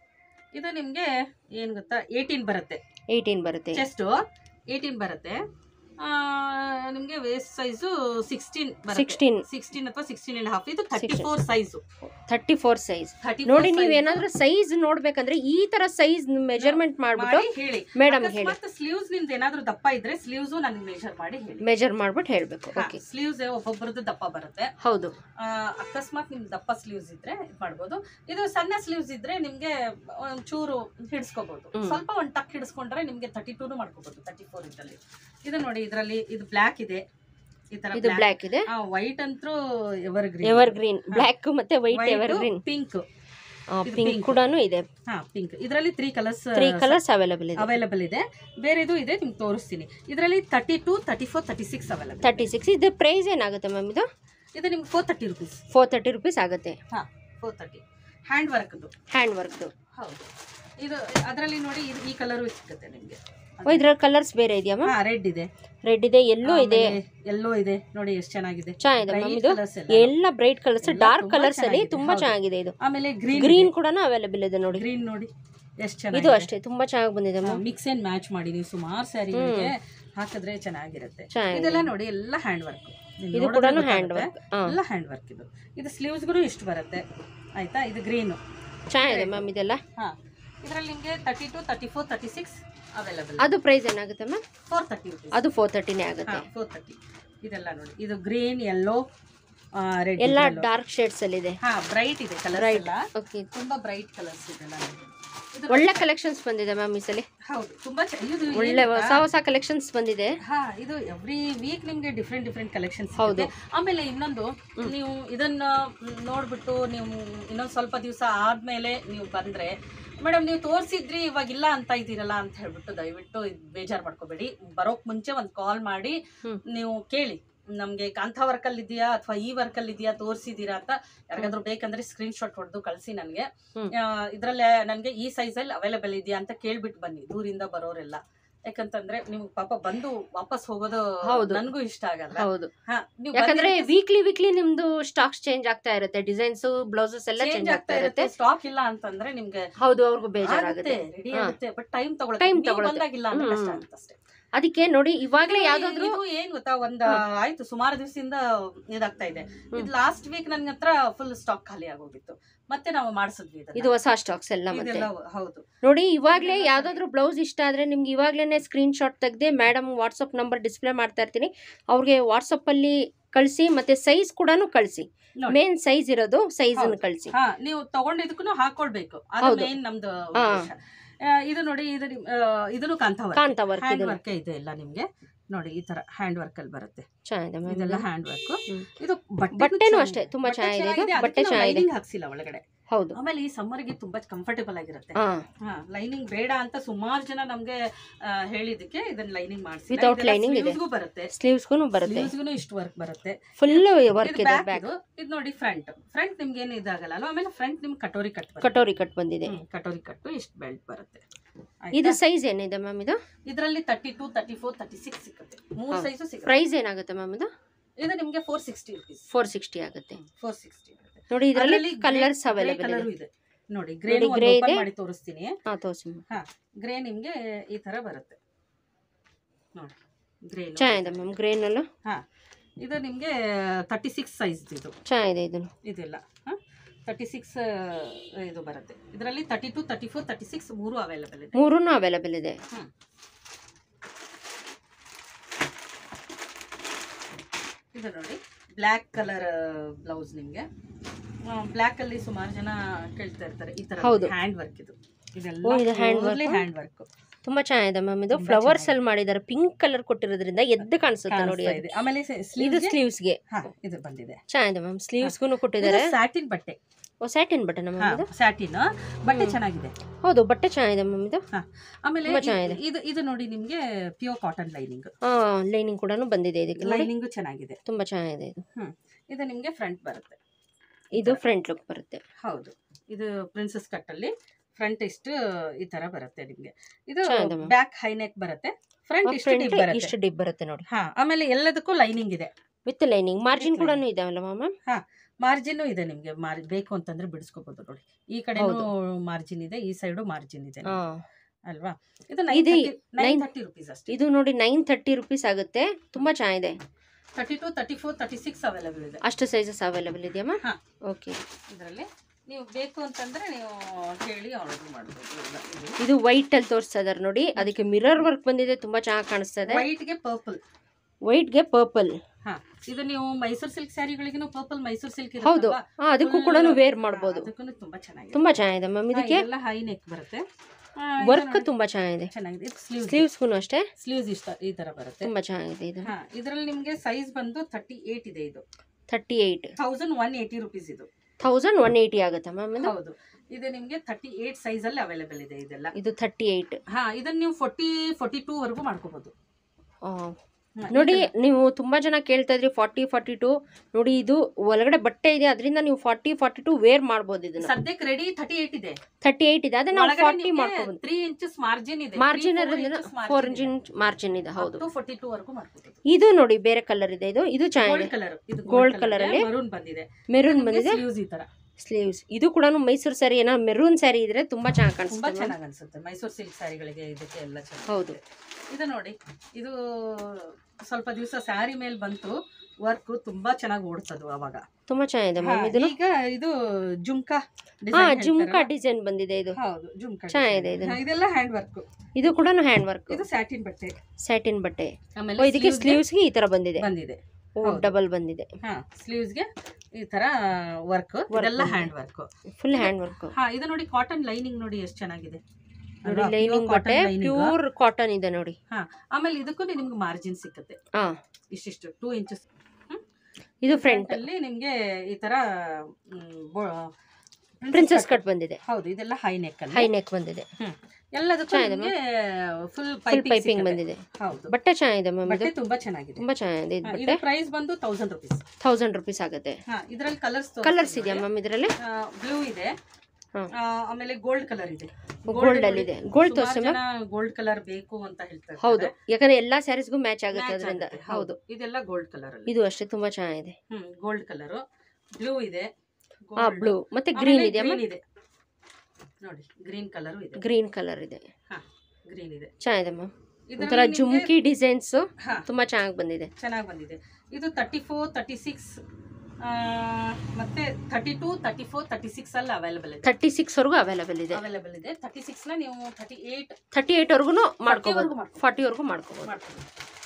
ಇದು ನಿಮ್ಗೆ ಏನ್ ಗೊತ್ತಾ ಏಯ್ಟೀನ್ ಬರುತ್ತೆ ಏಯ್ಟೀನ್ ಬರುತ್ತೆ ಚೆಸ್ಟ್ ಏಯ್ಟೀನ್ ಬರುತ್ತೆ ಆ, ನಿಮ್ಗೆ waist size sixteen sixteen sixteen ಅಥವಾ ಸಿಕ್ಸ್ಟೀನ್ ಅಂಡ್ ಹಾಫ್ ಇದು thirty 16. Four size thirty four size thirty ನೋಡಿ ನೀವ್ ಏನಾದ್ರೂ ಸೈಜ್ ನೋಡ್ಬೇಕಂದ್ರೆ ಈ ತರ ಸೈಜ್ ಮೆಜರ್ಮೆಂಟ್ ಮಾಡ್ಬಿಟ್ಟು ಮಾಡಿ ಹೇಳಿ ಮೇಡಮ್ ಹೇಳಿ ಮತ್ತೆ ಸ್ಲೀವ್ಸ್ ನಿಮ್ದು ಏನಾದ್ರೂ ದಪ್ಪ ಇದ್ರೆ ಸ್ಲೀವ್ಸ್ ನನ್ಗೆ ಮೆಜರ್ ಮಾಡಿ ಹೇಳಿ ಮೆಜರ್ ಮಾಡ್ಬಿಟ್ಟು ಹೇಳ್ಬೇಕು ಓಕೆ ಸ್ಲೀವ್ಸ್ ಒಬ್ಬೊಬ್ಬರದ್ದು ದಪ್ಪ ಬರುತ್ತೆ ಹೌದು ಆ, ಅಕಸ್ಮಾತ್ ನಿಮ್ಗೆ ದಪ್ಪ ಸ್ಲೀವ್ಸ್ ಇದ್ರೆ ಇದು ಮಾಡ್ಬೋದು ಇದು ಸಣ್ಣ ಸ್ಲೀವ್ಸ್ ಇದ್ರೆ ನಿಮ್ಗೆ ಒಂಚೂರು ಹಿಡಿಸ್ಕೋಬಹುದು ಹ್ಮ್. ಸ್ವಲ್ಪ ಒಂದು ಟಕ್ ಹಿಡಿಸ್ಕೊಂಡ್ರೆ ನಿಮ್ಗೆ ತರ್ಟಿ ಟೂನು ಮಾಡ್ಕೋಬಹುದು ತರ್ಟಿ ಫೋರ್ ಇದ್ರಲ್ಲಿ ಇದು ನೋಡಿ ಇದರಲ್ಲಿ ಇದು ಬ್ಲ್ಯಾಕ್ ಇದೆ ಈ ತರ ಇದು ಬ್ಲ್ಯಾಕ್ ಇದೆ ವೈಟ್ ಅಂತೂ evergreen evergreen black ಮತ್ತೆ ವೈಟ್ ಎವರ್ ಗ್ರೀನ್ ಪಿಂಕ್ ಇದು ಪಿಂಕ್ pink. ಕೂಡ ಇದೆ ಹಾ ಪಿಂಕ್ ಇದರಲ್ಲಿ three colours three colours available ಇದೆ ಅವೈಲಬಲ್ ಇದೆ ಬೇರೆದು ಇದೆ ನಿಮ್ಗೆ ತೋರಿಸ್ತೀನಿ ಇದರಲ್ಲಿ thirty two thirty four thirty six available thirty six ಇದು ಪ್ರೈಸ್ ಏನಾಗುತ್ತೆ ಮ್ಯಾಮ್ ಇದು ಇದು ನಿಮ್ಗೆ four thirty rupees four thirty rupees ಆಗುತ್ತೆ ಹಾ ಫೋರ್ ತರ್ಟಿ ಹ್ಯಾಂಡ್ ವರ್ಕ್ದು ಹ್ಯಾಂಡ್ ವರ್ಕ್ದು ಹೌದು ಇದು ಅದರಲ್ಲಿ ನೋಡಿ ಇದು ಈ ಕಲರು ಸಿಗುತ್ತೆ ನಿಮಗೆ ಓ ಇದ್ರಲ್ಲಿ ಕಲರ್ಸ್ ಬೇರೆ ಇದೆಯಾ ಮ್ಯಾಮ್ ಹಾ ರೆಡ್ ಇದೆ ರೆಡ್ ಇದೆ ಎಲ್ಲೋ ಇದೆ ಎಲ್ಲೋ ಇದೆ ನೋಡಿ ಎಷ್ಟು ಚೆನ್ನಾಗಿದೆ ಚೆನ್ನಾಗಿದೆ ಮ್ಯಾಮ್ Bright ಇದು colours ಎಲ್ಲ. ಎಲ್ಲ ಬ್ರೈಟ್ ಕಲರ್ಸ್ ಎಲ್ಲ ಡಾರ್ಕ್ ತುಂಬಾ ಕಲರ್ಸ್ ಅಲ್ಲಿ ಚೆನ್ನಾಗಿದೆ, ತುಂಬಾ ಹೌದು. ಚೆನ್ನಾಗಿದೆ ಇದು ಆಮೇಲೆ ಗ್ರೀನ್ ಗ್ರೀನ್ ಕೂಡ ಅವೈಲೇಬಲ್ ಇದೆ ನೋಡಿ ಗ್ರೀನ್ ನೋಡಿ ಎಷ್ಟು ಇದು ಚೆನ್ನಾಗಿದೆ ಅಷ್ಟೇ ತುಂಬಾ ಚೆನ್ನಾಗಿ ಬಂದಿದೆ ಮ್ಯಾಮ್ ಮಿಕ್ಸ್ ಅಂಡ್ ಮ್ಯಾಚ್ ಮಾಡಿ ನೀವು ಸುಮಾರು ಸ್ಯಾರಿಗಳಿಗೆ ಹಾಕಿದ್ರೆ ಚೆನ್ನಾಗಿರುತ್ತೆ ಚೆನ್ನಾಗಿದೆ ಇದೆಲ್ಲ ನೋಡಿ ಎಲ್ಲ ಹ್ಯಾಂಡ್ ವರ್ಕ್ ಇದು ಕೂಡ ಹ್ಯಾಂಡ್ ವರ್ಕ್ ಎಲ್ಲ ಹ್ಯಾಂಡ್ ವರ್ಕ್ ಇದು ಇದು ಸ್ಲೀವ್ಸ್ಗೂ ಇಷ್ಟು ಬರುತ್ತೆ ಆಯ್ತಾ ಇದು ಗ್ರೀನು ಚೆನ್ನಾಗಿದೆ ಮ್ಯಾಮ್ ಇದೆಲ್ಲ ಹಾ ಇದರಲ್ಲಿ ನಿಮಗೆ thirty two thirty four thirty six available ಅದು ಪ್ರೈಸ್ ಏನಾಗುತ್ತೆ ಮ್ಯಾಮ್ ಫೋರ್ ತರ್ಟಿ ರುಪೀಸ್ ಅದು ಫೋರ್ ತರ್ಟಿನೇ ಆಗುತ್ತೆ ಫೋರ್ ತರ್ಟಿ ಇದೆಲ್ಲ ನೋಡಿ ಇದು ಗ್ರೀನ್ ಯೆಲ್ಲೋ ರೆಡ್ ಎಲ್ಲ ಡಾರ್ಕ್ ಶೇಡ್ಸ್ ಅಲ್ಲಿ ಇದೆ ಹಾ ಬ್ರೈಟ್ ಇದೆ ಕಲರ್ Bright. ಎಲ್ಲ ಓಕೆ ತುಂಬಾ ಬ್ರೈಟ್ ಕಲರ್ಸ್ ಇದೆಲ್ಲ ನೋಡಿ. ಇದು ಒಳ್ಳೆ ಕಲೆಕ್ಷನ್ಸ್ ಬಂದಿದೆ ಮ್ಯಾಮ್ ಈ ಸಲ ಹೌದು ತುಂಬಾ ಚೆ- ಇದು ಒಳ್ಳೆ ಏನು ಹೊಸ ಹೊಸ ಕಲೆಕ್ಷನ್ಸ್ ಬಂದಿದೆ ಹಾ ಇದು ಎವ್ರಿ ವೀಕ್ ನಿಮ್ಗೆ ಡಿಫ್ರೆಂಟ್ ಡಿಫ್ರೆಂಟ್ ಕಲೆಕ್ಷನ್ಸ್ ಹೌದು. ಆಮೇಲೆ ಇನ್ನೊಂದು ನೀವು ಇದನ್ನ ಮ್, ನೋಡ್ಬಿಟ್ಟು ನೀವು ಇನ್ನೊಂದ್ ಸ್ವಲ್ಪ ದಿವಸ ಆದ್ಮೇಲೆ ನೀವು ಬಂದ್ರೆ ಮೇಡಮ್ ನೀವು ತೋರಿಸಿದ್ರಿ ಇವಾಗ ಇಲ್ಲ ಅಂತ ಇದ್ದೀರಲ್ಲ ಅಂತ ಹೇಳ್ಬಿಟ್ಟು ದಯವಿಟ್ಟು ಇದ್ ಬೇಜಾರ್ ಮಾಡ್ಕೋಬೇಡಿ ಬರೋಕ್ ಮುಂಚೆ ಒಂದು ಕಾಲ್ ಮಾಡಿ ಹ್ಮ್. ನೀವು ಕೇಳಿ ನಮ್ಗೆ ಕಾಂತಾ ವರ್ಕ್ ಅಲ್ಲಿ ಇದೆಯಾ ಅಥವಾ ಈ ವರ್ಕ್ ಅಲ್ಲಿ ಇದೆಯಾ ತೋರಿಸಿದೀರಾ ಅಂತ ಯಾರಿಗಾದ್ರೂ ಬೇಕಂದ್ರೆ ಸ್ಕ್ರೀನ್ ಶಾಟ್ ಹೊಡೆದು ಕಳಿಸಿ ನನಗೆ ಹ್ಮ್. ಇದ್ರಲ್ಲೇ ನನಗೆ ಈ ಸೈಜ್ ಅಲ್ಲಿ ಅವೈಲೇಬಲ್ ಇದೆಯಾ ಅಂತ ಕೇಳ್ಬಿಟ್ಟು ಬನ್ನಿ ದೂರಿಂದ ಬರೋರೆಲ್ಲ ಯಾಕಂತಂದ್ರೆ ನೀವು ಪಾಪ ಬಂದು ವಾಪಸ್ ಹೋಗೋದು ಹೌದು. ನನ್ಗೂ ಇಷ್ಟ ಆಗಲ್ಲ ಹೌದು ಹಾ, ನೀವು ಯಾಕಂದ್ರೆ ಬಂದಿದ್ದಕ್ಕೆ ವೀಕ್ಲಿ ವೀಕ್ಲಿ ನಿಮ್ದು ಸ್ಟಾಕ್ಸ್ ಚೇಂಜ್ ಆಗ್ತಾ ಇರುತ್ತೆ ಡಿಸೈನ್ಸ್ ಬ್ಲೌಸಸ್ ಎಲ್ಲ change ಚೇಂಜ್ ಆಗ್ತಾ ಇರುತ್ತೆ ಸ್ಟಾಕ್ ಇಲ್ಲ ಅಂತಂದ್ರೆ ನಿಮ್ಗೆ ಹೌದು ಅವ್ರಿಗೂ ಆಗುತ್ತೆ ಬೇಜಾರಾಗುತ್ತೆ ರೆಡಿ ಹಾ. ಆಗುತ್ತೆ ಬಟ್ ಟೈಮ್ ತಗೊಳುತ್ತೆ Time ನೀವು ತಗೊಳುತ್ತೆ. ಬಂದಾಗಿಲ್ಲ ಅಂದ್ರೆ ಕಷ್ಟ ಹ್ಮ್. ಆಗುತ್ತೆ ಅಷ್ಟೇ ಅದಕ್ಕೆ ನೋಡಿ ಇವಾಗ್ಲೇ ಇದು- ಯಾವ್ದಾದ್ರು ಇದು ಏನ್ ಗೊತ್ತಾ ಒಂದ್ ಆಯ್ತು ಸುಮಾರು ದಿವಸದಿಂದ ಇದಾಗ್ತಾ ಇದೆ ಹ್ಮ್. ಇದು ಲಾಸ್ಟ್ ವೀಕ್ ನನ್ಗೆ ಹತ್ರ ಫುಲ್ ಸ್ಟಾಕ್ ಖಾಲಿ ಆಗೋಗಿತ್ತು ಮತ್ತೆ ನಾವು ಮಾಡಿಸಿದ್ವಿ ಇದನ್ನ. ಇದು ಹೊಸ ಸ್ಟಾಕ್ಸ್ ಎಲ್ಲ ಮತ್ತೆ ಇದೆಲ್ಲ ಹೌದು ನೋಡಿ ಇವಾಗ್ಲೇ ಇದೆಲ್ಲ ಯಾವ್ದಾದ್ರು ಬ್ಲೌಸ್ ಇಷ್ಟ ಆದ್ರೆ ನಿಮ್ಗೆ ಇವಾಗ್ಲೇನೆ ಸ್ಕ್ರೀನ್ ಶಾಟ್ ತೆಗ್ದೆ ಮೇಡಮ್ ವಾಟ್ಸಪ್ ನಂಬರ್ ಡಿಸ್ಪ್ಲೇ ಮಾಡ್ತಾ ಇರ್ತೀನಿ ಅವ್ರಿಗೆ ವಾಟ್ಸಪ್ ಅಲ್ಲಿ ಕಳಿಸಿ ಮತ್ತೆ ಸೈಜ್ ಕೂಡ ಕಳಿಸಿ ನೋಡಿ. ಮೇನ್ ಸೈಜ್ ಇರೋದು ಸೈಜ್ ಹೌದು. ಕಳಿಸಿ ಹಾ ನೀವು ತಗೊಂಡಿದ್ದಕ್ಕೂ ಹಾಕೊಳ್ಬೇಕು ಅದು ಹೌದು. ಮೇನ್ ನಮ್ದು ಹಾ. ಉದ್ದೇಶ. ಆ, ಇದು ನೋಡಿ ಇದು ನಿಮ್- ಆ, ಇದನ್ನು ಕಾಂತಾ ಕಾಂತ ವರ್ಕ್ ಹ್ಯಾಂಡ್ ಇದು ವರ್ಕ್ ಇದೆ ಎಲ್ಲ ನಿಮ್ಗೆ ನೋಡಿ ಈ ತರ ಹ್ಯಾಂಡ್ ವರ್ಕ್ ಅಲ್ಲಿ ಬರುತ್ತೆ ಚೆನ್ನಾಗಿದೆ ma'am ಇದೆಲ್ಲ ಇದು. ಹ್ಯಾಂಡ್ ವರ್ಕ್ ಹ್ಮ್. ಇದು ಬಟ್ಟೆಗೂ ಬಟ್ಟೆನೂ ಚೆನ್ನಾಗಿದೆ. ಅಷ್ಟೇ ತುಂಬಾ ಬಟ್ಟೆ ಚೆನ್ನಾಗಿದೆ ಇದು ಚೆನ್ನಾಗಿದೆ, ಬಟ್ಟೆ ಅದಕ್ಕೆ ನಾವು ಚೆನ್ನಾಗಿದೆ lining ಹಾಕ್ಸಿಲ್ಲ ಒಳಗಡೆ ಹೌದು ಆಮೇಲೆ ಈ ಸಮ್ಮರ್ಗೆ ತುಂಬಾ ಕಂಫರ್ಟೇಬಲ್ ಆಗಿರುತ್ತೆ ಹಾ ಹಾ ಲೈನಿಂಗ್ ಬೇಡ ಅಂತ ಸುಮಾರು ಜನ ನಮ್ಗೆ ಆ, ಹೇಳಿದಕ್ಕೆ ಇದನ್ನ ಲೈನಿಂಗ್ ಮಾಡಿಸಿ Without lining ಇದೆ. ಬರುತ್ತೆ ಸ್ಲೀವ್ಸ್ಗೂ ಬರುತ್ತೆ ಸ್ಲೀವ್ಸ್ಗೂ ಇಷ್ಟು ವರ್ಕ್ ಬರುತ್ತೆ ಫುಲ್ ವರ್ಕ್ ಇದು ಇದೆ ಬ್ಯಾಕ್ ಬ್ಯಾಕ್ ಇದು ಇದು ನೋಡಿ ಫ್ರಂಟ್ ಫ್ರಂಟ್ ನಿಮ್ಗೆ ಏನು ಇದಾಗಲ್ಲ ಅಲ್ವಾ ಆಮೇಲೆ ಫ್ರಂಟ್ ನಿಮ್ಗೆ ಕಟೋರಿ ಕಟ್ ಬರುತ್ತೆ. ಕಟೋರಿ ಕಟ್ ಬಂದಿದೆ ಹ್ಮ್, ಕಟೋರಿ ಕಟ್ಟು ಇಷ್ಟು ಬೆಲ್ಟ್ ಬರುತ್ತೆ ಇದು ಸೈಜ್ ಏನಿದೆ ಮ್ಯಾಮ್ ಇದು ಇದರಲ್ಲಿ thirty two thirty four thirty six ಸಿಗುತ್ತೆ ಮೂರು ಹಾ. ಸೈಜು ಸಿಗುತ್ತೆ ಪ್ರೈಸ್ ಏನಾಗುತ್ತೆ ಮ್ಯಾಮ್ ಇದು ಇದು ನಿಮ್ಗೆ four sixty rupees four sixty ಆಗುತ್ತೆ ಫೋರ್ ಸಿಕ್ಸ್ಟಿ ನೋಡಿ ಇದರಲ್ಲಿ ಕಲರ್ಸ್ ಅವೈಲೇಬಲ್ ಕಲರ್ ಇದೆ ಇದೆ ನೋಡಿ ಗ್ರೇ ನೋಡಿ, grey ಇದೆ. ಮಾಡಿ ತೋರಿಸ್ತೀನಿ ಹಾ ತೋರಿಸಿ ಗ್ರೇ ನಿಮ್ಗೆ ಈ ತರ ಬರುತ್ತೆ ನೋಡಿ ಗ್ರೇ ಚೆನ್ನಾಗಿದೆ ಮ್ಯಾಮ್ ಗ್ರೇನಲ್ಲೂ ಹಾ ಇದು ನಿಮ್ಗೆ ತರ್ಟಿ ಸಿಕ್ಸ್ ಸೈಜ್ ಇದು ಚೆನ್ನಾಗಿದೆ ಇದು ಇದೆಲ್ಲ ತರ್ಟಿ ಸಿಕ್ಸ್ ಇದು ಬರುತ್ತೆ ಇದರಲ್ಲಿ thirty two thirty four thirty six ಮೂರು ಅವೈಲೇಬಲ್ ಇದೆ ಮೂರೂ ಅವೈಲೇಬಲ್ ಇದೆ ಹ್ಮ್. ಇದು ನೋಡಿ ಬ್ಲ್ಯಾಕ್ ಕಲರ್ ಬ್ಲೌಸ್ ನಿಮ್ಗೆ ಬ್ಲ್ಯಾಕ್ ಅಲ್ಲಿ ಸುಮಾರು ಜನ ಕೇಳ್ತಾ ಇರ್ತಾರೆ ಈ ತರ ಹೌದು. ಹ್ಯಾಂಡ್ ವರ್ಕ್ ಇದು ಇದೆಲ್ಲ ಓ, ಇದು hand work? ಹ್ಯಾಂಡ್ ವರ್ಕ್ ತುಂಬಾ ಚೆನ್ನಾಗಿದೆ ಮ್ಯಾಮ್ ಇದು ತುಂಬಾ ಫ್ಲವರ್ಸ್ ಅಲ್ಲಿ ಮಾಡಿದ್ದಾರೆ ಪಿಂಕ್ ಕಲರ್ ಕೊಟ್ಟಿರೋದ್ರಿಂದ ಎದ್ದು ಕಾಣಿಸುತ್ತೆ ನೋಡಿ ಅದು. ಇದೆ ಆಮೇಲೆ ಇದು ಸ್ಲೀವ್ ಸ್ಲೀವ್ಸ್ಗೆ ಹಾ ಇದು ಬಂದಿದೆ ಚೆನ್ನಾಗಿದೆ ಮ್ಯಾಮ್ ಸ್ಲೀವ್ಸ್ಗೂ ಕೊಟ್ಟಿದ್ದಾರೆ ಸ್ಯಾಟಿನ್ ಬಟ್ಟೆ ಓ ಸ್ಯಾಟಿನ್ ಬಟನ್ ಮ್ಯಾಮ್ ಇದು ಸ್ಯಾಟಿನ್ ಬಟ್ಟೆ ಹ್ಮ್. ಚೆನ್ನಾಗಿದೆ ಹೌದು ಬಟ್ಟೆ ಚೆನ್ನಾಗಿದೆ ಮ್ಯಾಮ್ ಇದು ಆಮೇಲೆ ತುಂಬಾ ಇದ್- ಚೆನ್ನಾಗಿದೆ. ಇದು ಇದು ನೋಡಿ ನಿಮ್ಗೆ ಪ್ಯೂರ್ ಕಾಟನ್ ಲೈನಿಂಗ್ ಹಾ ಲೈನಿಂಗ್ ಕೂಡ ಬಂದಿದೆ ಇದಕ್ಕೆ ನೋಡಿ ಲೈನಿಂಗು ಚೆನ್ನಾಗಿದೆ ತುಂಬಾ ಚೆನ್ನಾಗಿದೆ ಇದು ಇದು ನಿಮ್ಗೆ ಫ್ರಂಟ್ ಬರುತ್ತೆ ಇದು ಫ್ರಂಟ್ ಲುಕ್ ಬರುತ್ತೆ ಹೌದು ಇದು ಪ್ರಿನ್ಸಸ್ ಕಟ್ ಅಲ್ಲಿ ಫ್ರಂಟ್ ಇಷ್ಟು ಈ ತರ ಬರುತ್ತೆ ನಿಮ್ಗೆ ಇದು ಚೆನ್ನಾಗಿದೆ ma'am. ಬ್ಯಾಕ್ ಹೈ ನೆಕ್ ಬರುತ್ತೆ ಫ್ರಂಟ್ ಇಷ್ಟು ಫ್ರಂಟ್ deep ಬರುತ್ತೆ ಇಷ್ಟು ಡಿಪ್ ಬರುತ್ತೆ ನೋಡಿ ಹಾ ಆಮೇಲೆ ಎಲ್ಲದಕ್ಕೂ ಲೈನಿಂಗ್ ಇದೆ ವಿತ್ ಲೈನಿಂಗ್ ಮಾರ್ಜಿನ್ With ಕೂಡ lining. ಇದಾವಲ್ಲ ಮ್ಯಾಮ್ ಮಾರ್ಜಿನ್ ಇದೆ ನಿಮ್ಗೆ ಮಾರ್ ಬೇಕು ಅಂತಂದ್ರೆ ಬಿಡಿಸ್ಕೋಬಹುದು ನೋಡಿ ಈ ಕಡೆನೂ ಮಾರ್ಜಿನ್ ಇದೆ ಈ ಸೈಡು ಮಾರ್ಜಿನ್ ಇದೆ ಹಾ ಅಲ್ವಾ ಇದು ಇದು ನೈನ್ nine- ತರ್ಟಿ ರುಪೀಸ್ ಅಷ್ಟೇ ಇದು ನೋಡಿ ನೈನ್ ತರ್ಟಿ ರುಪೀಸ್ ಆಗುತ್ತೆ ತುಂಬಾ ಚೆನ್ನಾಗಿದೆ thirty two thirty four thirty six available ಇದೆ ಅಷ್ಟು ಸೈಜಸ್ ಅವೈಲೇಬಲ್ ಇದೆಯಮ್ಮ ಹಾ. ಓಕೆ ಇದರಲ್ಲಿ ನೀವು ಬೇಕು ಅಂತಂದ್ರೆ ನೀವು ಹೇಳಿ ಆರ್ಡರ್ ಮಾಡ್ಬೋದು ಎಲ್ಲ ಇದು. ಇದು ವೈಟ್ ಅಲ್ಲಿ ತೋರಿಸ್ತಾ ಇದಾರೆ ನೋಡಿ ಅದಕ್ಕೆ ಮಿರರ್ ವರ್ಕ್ ಬಂದಿದೆ ತುಂಬಾ ಚೆನ್ನಾಗಿ ಕಾಣಿಸ್ತಾ ಇದೆ White ಗೆ ಪರ್ಪಲ್ ವೈಟ್ ಗೆ ಪರ್ಪಲ್ ಹಾ ಇದು ನೀವು ಮೈಸೂರು ಸಿಲ್ಕ್ ಸ್ಯಾರಿಗಳಿಗೂ ಪರ್ಪಲ್ ಮೈಸೂರು ಸಿಲ್ಕ್ ಹೌದು ಹಾ ಅದಕ್ಕೂ ಕೂಡ ವೇರ್ ಮಾಡ್ಬೋದು ಅದಕ್ಕೂ ತುಂಬಾ ಚೆನ್ನಾಗಿದೆ ತುಂಬಾ ಚೆನ್ನಾಗಿದೆ ಮ್ಯಾಮ್ ಇದಕ್ಕೆ ಎಲ್ಲ ಹೈ ನೆಕ್ ಬರುತ್ತೆ ಆ, ಇದು ವರ್ಕ್ ನೋಡಿ, ತುಂಬಾ ಚೆನ್ನಾಗಿದೆ ಚೆನ್ನಾಗಿದೆ ಇದು ಸ್ಲೀವ್ ಸ್ಲೀವ್ಸ್ಗೂ ಅಷ್ಟೇ ಸ್ಲೀವ್ಸ್ ಇಷ್ಟ ಈ ತರ ಬರುತ್ತೆ ತುಂಬಾ ಚೆನ್ನಾಗಿದೆ ಇದು ಹಾ ಇದರಲ್ಲಿ ನಿಮ್ಗೆ ಸೈಜ್ ಬಂದು ತರ್ಟಿ ಏಟ್ ಇದೆ ಇದು thirty eight thousand one eighty rupees ಇದು ತೌಸಂಡ್ ಒನ್ ಏಯ್ಟಿ ಆಗುತ್ತೆ ಮ್ಯಾಮ್ ಇದು ಹೌದು ಇದು ನಿಮ್ಗೆ ತರ್ಟಿ ಏಟ್ ಸೈಜ್ ಅಲ್ಲಿ ಅವೈಲೇಬಲ್ ಇದೆ ಇದೆಲ್ಲ ಇದು ತರ್ಟಿ ಏಯ್ಟ್ ಹಾ ಇದನ್ನ ನೀವು ಫೋರ್ಟಿ ಫೋರ್ಟಿ ಟೂ ವರೆಗೂ ಮಾಡ್ಕೋಬಹುದು ಹಾ, ನೋಡಿ ಈ ತರ. ನೀವು ತುಂಬಾ ಜನ ಕೇಳ್ತಾ ಇದ್ರಿ ಫಾರ್ಟಿ ಫಾರ್ಟಿ ಟು ನೋಡಿ ಇದು ಒಳಗಡೆ ಬಟ್ಟೆ ಇದೆ ಅದರಿಂದ ನೀವು ಫಾರ್ಟಿ ಫಾರ್ಟಿ ಟು ವೇರ್ ಮಾಡ್ಬೋದು ಇದನ್ನ ಸದ್ಯಕ್ಕೆ ರೆಡಿ ತರ್ಟಿ ಏಟ್ ಇದೆ ತರ್ಟಿ ಏಯ್ಟ್ ಇದೆ ಅದನ್ನ ನಾವು ಫಾರ್ಟಿ ಮಾಡ್ಕೋಬಹುದು ತ್ರೀ ಇಂಚಸ್ ಮಾರ್ಜಿನ್ ಇದೆ ಮಾರ್ಜಿನ್ ಫೋರ್ ಇಂಚ್ ಮಾರ್ಜಿನ್ ಇದೆ ಹೌದು ಫೋರ್ಟಿ ಟೂ ವರೆಗೂ ಮಾಡ್ಕೋಬಹುದು ಇದು ನೋಡಿ ಬೇರೆ ಕಲರ್ ಇದೆ ಇದು ಇದು ಗೋಲ್ಡ್ ಚೆನ್ನಾಗಿದೆ ಕಲರ್ ಇದು Gold ಗೋಲ್ಡ್ colour ಕಲರ್ ಅಲ್ಲಿ ಮರೂನ್ ಬಂದಿದೆ ಮೆರೂನ್ ಬಂದಿದೆ ಸ್ಲೀವ್ಸ್ ಈ ತರ ಸ್ಲೀವ್ಸ್ ಇದು ಕೂಡ ಮೈಸೂರು ಸ್ಯಾರಿ ಏನೋ ಮೆರೂನ್ ಸ್ಯಾರಿ ಇದ್ರೆ ತುಂಬಾ ಚೆನ್ನಾಗಿ ತುಂಬಾ ಕಾಣಿಸುತ್ತೆ ma'am. ಚೆನ್ನಾಗಿ ಅನ್ಸುತ್ತೆ ಮೈಸೂರು ಸಿಲ್ಕ್ ಸ್ಯಾರಿಗಳಿಗೆ ಇದಕ್ಕೆ ಎಲ್ಲ ಚೆನ್ನಾಗಿ ಹೌದು. ಇದು ನೋಡಿ ಇದು ಸ್ವಲ್ಪ ದಿವಸ ಸ್ಯಾರಿ ಮೇಲೆ ಬಂತು ವರ್ಕ್ ತುಂಬಾ ಚೆನ್ನಾಗಿ ಓಡ್ತದು ಅವಾಗ ತುಂಬಾ ಚೆನ್ನಾಗಿದೆ ಹಾ, ಮ್ಯಾಮ್ ಇದನ್ನು ಈಗ ಇದು ಜುಮ್ಕಾ ಹಾ design ಜುಮ್ಕಾ ಹೇಳ್ತಾರಲ್ಲ? ಡಿಸೈನ್ ಬಂದಿದೆ ಇದು ಹೌದು ಜುಮ್ಕಾ ಚೆನ್ನಾಗಿದೆ design. ಇದು. ಹಾ, ಇದೆಲ್ಲ ಹ್ಯಾಂಡ್ ವರ್ಕ್ ಇದು ಕೂಡ ಹ್ಯಾಂಡ್ ವರ್ಕ್ ಇದು ಸ್ಯಾಟಿನ್ ಬಟ್ಟೆ ಸ್ಯಾಟಿನ್ ಬಟ್ಟೆ ಆಮೇಲೆ ಓ, ಇದಕ್ಕೆ sleeves ಗೆ ಸ್ಲೀವ್ಸ್ಗೆ ಈ ತರ ಬಂದಿದೆ ಬಂದಿದೆ ಹೌದು. ಡಬಲ್ ಬಂದಿದೆ ಹಾ ಸ್ಲೀವ್ಸ್ಗೆ ಈ ತರ ವರ್ಕ್ ಇದೆಲ್ಲ ಬಂದಿದೆ. Hand work full hand work ಹಾ ಇದು ನೋಡಿ ಕಾಟನ್ ಲೈನಿಂಗ್ ನೋಡಿ ಎಷ್ಟು ಚೆನ್ನಾಗಿದೆ ನೋಡಿ ಅಲ್ವಾ? ಲೈನಿಂಗ್ Pure ಬಟ್ಟೆ cotton lining. ಪ್ಯೂರ್ ಕಾಟನ್ ಇದೆ ನೋಡಿ ಆಮೇಲೆ ಇದಕ್ಕೂ ನಿಮ್ಗೆ ಮಾರ್ಜಿನ್ ಸಿಕ್ಕುತ್ತೆ ಹಾ ಇಷ್ಟಿಷ್ಟು ಟೂ ಇಂಚಸ್ ಇದು ಫ್ರಂಟ್ ಅಲ್ಲಿ ನಿಮ್ಗೆ ಈ ತರ ಮ್, ಬೊ- ಪ್ರಿನ್ಸಸ್ ಕಟ್ ಬಂದಿದೆ ಹೌದು ಇದೆಲ್ಲ ಹೈ ನೆಕ್ ಹೈ ಅಲ್ಲಿ ನೆಕ್ ಬಂದಿದೆ ಎಲ್ಲದಕ್ಕೂ ಚೆನ್ನಾಗಿದೆ ನಿಮಗೆ ಫುಲ್ ಫುಲ್ ಪೈಪಿಂಗ್ ಪೈಪಿಂಗ್ ಬಂದಿದೆ ಹೌದು ಬಟ್ಟೆ ಚೆನ್ನಾಗಿದೆ ಮ್ಯಾಮ್ ಇದು ಬಟ್ಟೆ ತುಂಬಾ ಚೆನ್ನಾಗಿದೆ ತುಂಬಾ ಚೆನ್ನಾಗಿದೆ ಇದು ಹಾ, ಬಟ್ಟೆ ಇದು ಪ್ರೈಸ್ ಬಂದು ತೌಸಂಡ್ ರುಪೀಸ್ ತೌಸಂಡ್ ರುಪೀಸ್ ಆಗುತ್ತೆ ಹಾ ಇದರಲ್ಲಿ ಕಲರ್ಸ್ ಕಲರ್ಸ್ ಇದೆಯಾ ಮ್ಯಾಮ್ ಇದರಲ್ಲಿ ಬ್ಲೂ ಇದೆ ಹಾ. ಆ, ಆಮೇಲೆ ಗೋಲ್ಡ್ ಕಲರ್ ಇದೆ ಗೋಲ್ಡ್ ಅಲ್ಲಿ ಇದೆ ಗೋಲ್ಡ್ ತೋರಿಸಿ ಮ್ಯಾಮ್ ಗೋಲ್ಡ್ ಕಲರ್ ಬೇಕು ಅಂತ ಹೇಳ್ತಾರೆ ಹೌದು ಯಾಕಂದ್ರೆ ಎಲ್ಲಾ ಸ್ಯಾರೀಸ್ಗೂ ಮ್ಯಾಚ್ ಆಗುತ್ತೆ ಅದರಿಂದ ಹೌದು ಇದೆಲ್ಲ ಗೋಲ್ಡ್ ಕಲರ್ ಅಲ್ಲಿ ಇದು ಅಷ್ಟೇ ತುಂಬಾ ಚೆನ್ನಾಗಿದೆ ಹ್ಮ್ ಗೋಲ್ಡ್ ಕಲರ್ ಬ್ಲೂ ಇದೆ ಹಾ gold. ಬ್ಲೂ ಮತ್ತೆ ಆಮೇಲೆ ಗ್ರೀನ್ ಇದೆಯಾ green ಇದೆ ನೋಡಿ ಗ್ರೀನ್ ಕಲರ್ ಇದೆ ಗ್ರೀನ್ ಕಲರ್ ಇದೆ ಹಾ ಗ್ರೀನ್ ಇದೆ ಚೆನ್ನಾಗಿದೆ ಮ್ಯಾಮ್ ಇದ್ರಲ್ಲಿ ಒಂಥರ ನಿಮ್ಗೆ- ಜುಮ್ಕಿ ಡಿಸೈನ್ಸ್ ಹಾ ತುಂಬಾ ಚೆನ್ನಾಗಿ ಬಂದಿದೆ ಚೆನ್ನಾಗಿ ಬಂದಿದೆ ಇದು ತರ್ಟಿ ಫೋರ್ ತರ್ಟಿ ಸಿಕ್ಸ್ ಮತ್ತೆ thirty two thirty four thirty six ಅಲ್ಲಿ ಅವೈಲೇಬಲ್ ಇದೆ ತರ್ಟಿ ಸಿಕ್ಸ್ ವರ್ಗೂ ಅವೈಲೇಬಲ್ ಇದೆ ಅವೈಲೇಬಲ್ ಇದೆ ತರ್ಟಿ ಸಿಕ್ಸ್ ನ ನೀವು ತರ್ಟಿ ಏಟ್ ತರ್ಟಿ ಏಟ್ ವರ್ಗು ಮಾಡ್ಕೋಬಹುದು ವರ್ಗೂ ಮಾಡ್ಕೊಬೋದು. ಫಾರ್ಟಿ ವರ್ಗು ಮಾಡ್ಕೋಬಹುದು ಮಾಡ್ಕೊಳ್ಳಿ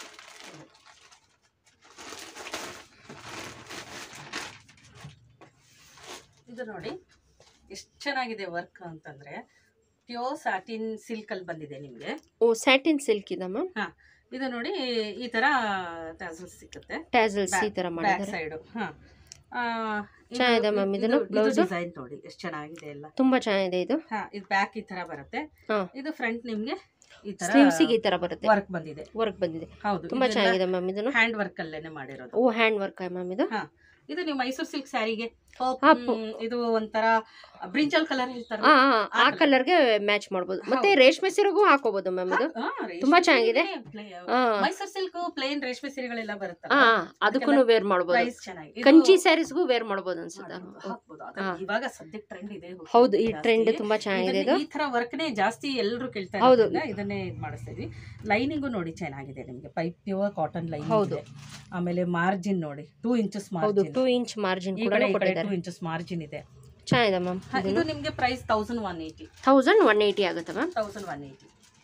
ಇದು ನೋಡಿ ಎಷ್ಟು ಚೆನ್ನಾಗಿದೆ ವರ್ಕ್ ಅಂತಂದ್ರೆ ಪ್ಯೂರ್ ಸಾಟಿನ್ ಸಿಲ್ಕ್ ಅಲ್ಲಿ ಬಂದಿದೆ ನಿಮ್ಗೆ ಓ ಸ್ಯಾಟಿನ್ ಸಿಲ್ಕ್ ಇದೆ ಮ್ಯಾಮ್ ಹಾ ಇದು ನೋಡಿ ಈ ತರ ಟ್ಯಾಸಲ್ಸ್ ಸಿಕ್ಕುತ್ತೆ ಟ್ಯಾಸಲ್ಸ್ ಈ ತರ ಬ್ಯಾಕ್ ಮಾಡಿದ್ದಾರೆ ಸೈಡ್ ಹಾ ಆ, ಇದು- ಚೆನ್ನಾಗಿದೆ ma'am ಇದನ್ನು ಇದು- ಇದು blouse? ಡಿಸೈನ್ ನೋಡಿ ಎಷ್ಟು ಚೆನ್ನಾಗಿದೆ ಎಲ್ಲ ತುಂಬಾ ಚೆನ್ನಾಗಿದೆ ಇದು ಹಾ ಇದು ಬ್ಯಾಕ್ ಈ ತರ ಬರುತ್ತೆ ಹಾ ಇದು ಫ್ರಂಟ್ ನಿಮ್ಗೆ ಈ ತರ ಸ್ಲೀವ್ಸ್ ಈ ತರ ಬರುತ್ತೆ ವರ್ಕ್ ಬಂದಿದೆ ವರ್ಕ್ ಬಂದಿದೆ ಹೌದು ತುಂಬಾ ಚೆನ್ನಾಗಿದೆ ಮ್ಯಾಮ್ ಇದನ್ನು ಹ್ಯಾಂಡ್ ವರ್ಕ್ ಅಲ್ಲೇನೆ ಮಾಡಿರೋದು ಓ ಹ್ಯಾಂಡ್ ವರ್ಕ್ ಮ್ಯಾಮ್ ಇದು ಹಾ ಇದು ನೀವು ಮೈಸೂರು ಸಿಲ್ಕ್ ಸ್ಯಾರಿಗೆ ಹಾ, ಪು- ಇದು ಒಂಥರ ಬ್ರಿಂಜಲ್ ಕಲರ್ ಹೇಳ್ತಾರೆ ಆ ಆ, ಆ ಕಲರ್ಗೆ ಮ್ಯಾಚ್ ಮಾಡ್ಬೋದು ಮತ್ತೆ ರೇಷ್ಮೆ ಸೀರೆಗೂ ಹಾಕೋಬಹುದು ಮ್ಯಾಮ್ ಇದು ತುಂಬಾ ಚೆನ್ನಾಗಿದೆ. ಆ, ಮೈಸೂರು ಸಿಲ್ಕ್ ಪ್ಲೇನ್ ರೇಷ್ಮೆ ಸೀರೆಗಳೆಲ್ಲ ಬರುತ್ತಲ್ಲ ಆ ಅದಕ್ಕೂ ವೇರ್ ಮಾಡ್ಬೋದು ಪ್ರೈಸ್ ಚೆನ್ನಾಗಿ ಇದು- ಕಂಚಿ ಸ್ಯಾರೀಸ್ಗೂ ವೇರ್ ಮಾಡ್ಬೋದು ಅನ್ಸುತ್ತೆ ಮಾಡ್ಬೋದು, ಹಾಕ್ಬೋದು. ಅದು ಹಾ. ಇವಾಗ ಸದ್ಯಕ್ಕೆ ಟ್ರೆಂಡ್ ಇದೆ ಹೋಗ್ತಾ ಹೌದು ಈ ಜಾಸ್ತಿ. ಟ್ರೆಂಡ್ ತುಂಬಾ ಚೆನ್ನಾಗಿದೆ ಇದು ಇದನ್ನ- ಈ ತರ ವರ್ಕ್ ನೇ ಜಾಸ್ತಿ ಎಲ್ಲರೂ ಕೇಳ್ತಾ ಹೌದು. ಇರೋದ್ರಿಂದ ಇದನ್ನೇ ಇದು ಮಾಡಿಸ್ತಾ ಇದ್ವಿ ಲೈನಿಂಗು ನೋಡಿ ಚೆನ್ನಾಗಿದೆ ನಿಮಗೆ ಪೈಪ್ ಪ್ಯೂರ್ ಕಾಟನ್ ಲೈನಿಂಗ್ ಹೌದು. ಇದೆ ಆಮೇಲೆ ಮಾರ್ಜಿನ್ ನೋಡಿ ಟೂ ಇಂಚಸ್ ಹೌದು ಮಾರ್ಜಿನ್ ಟೂ ಇಂಚ್ ಮಾರ್ಜಿನ್ ಈ ಕೂಡ ಕಡೆ ಈ ಕಡೆ ಕೊಟ್ಟಿದ್ದಾರೆ ಟೂ ಇಂಚಸ್ ಮಾರ್ಜಿನ್ ಇದೆ ಚೆನ್ನಾಗಿದೆ ಮ್ಯಾಮ್ ಹಾ, ಇದು ನಿಮ್ಗೆ price thousand one eighty thousand one eighty ಆಗುತ್ತೆ ಮ್ಯಾಮ್ ತೌಸಂಡ್ ಒನ್ ಏಯ್ಟಿ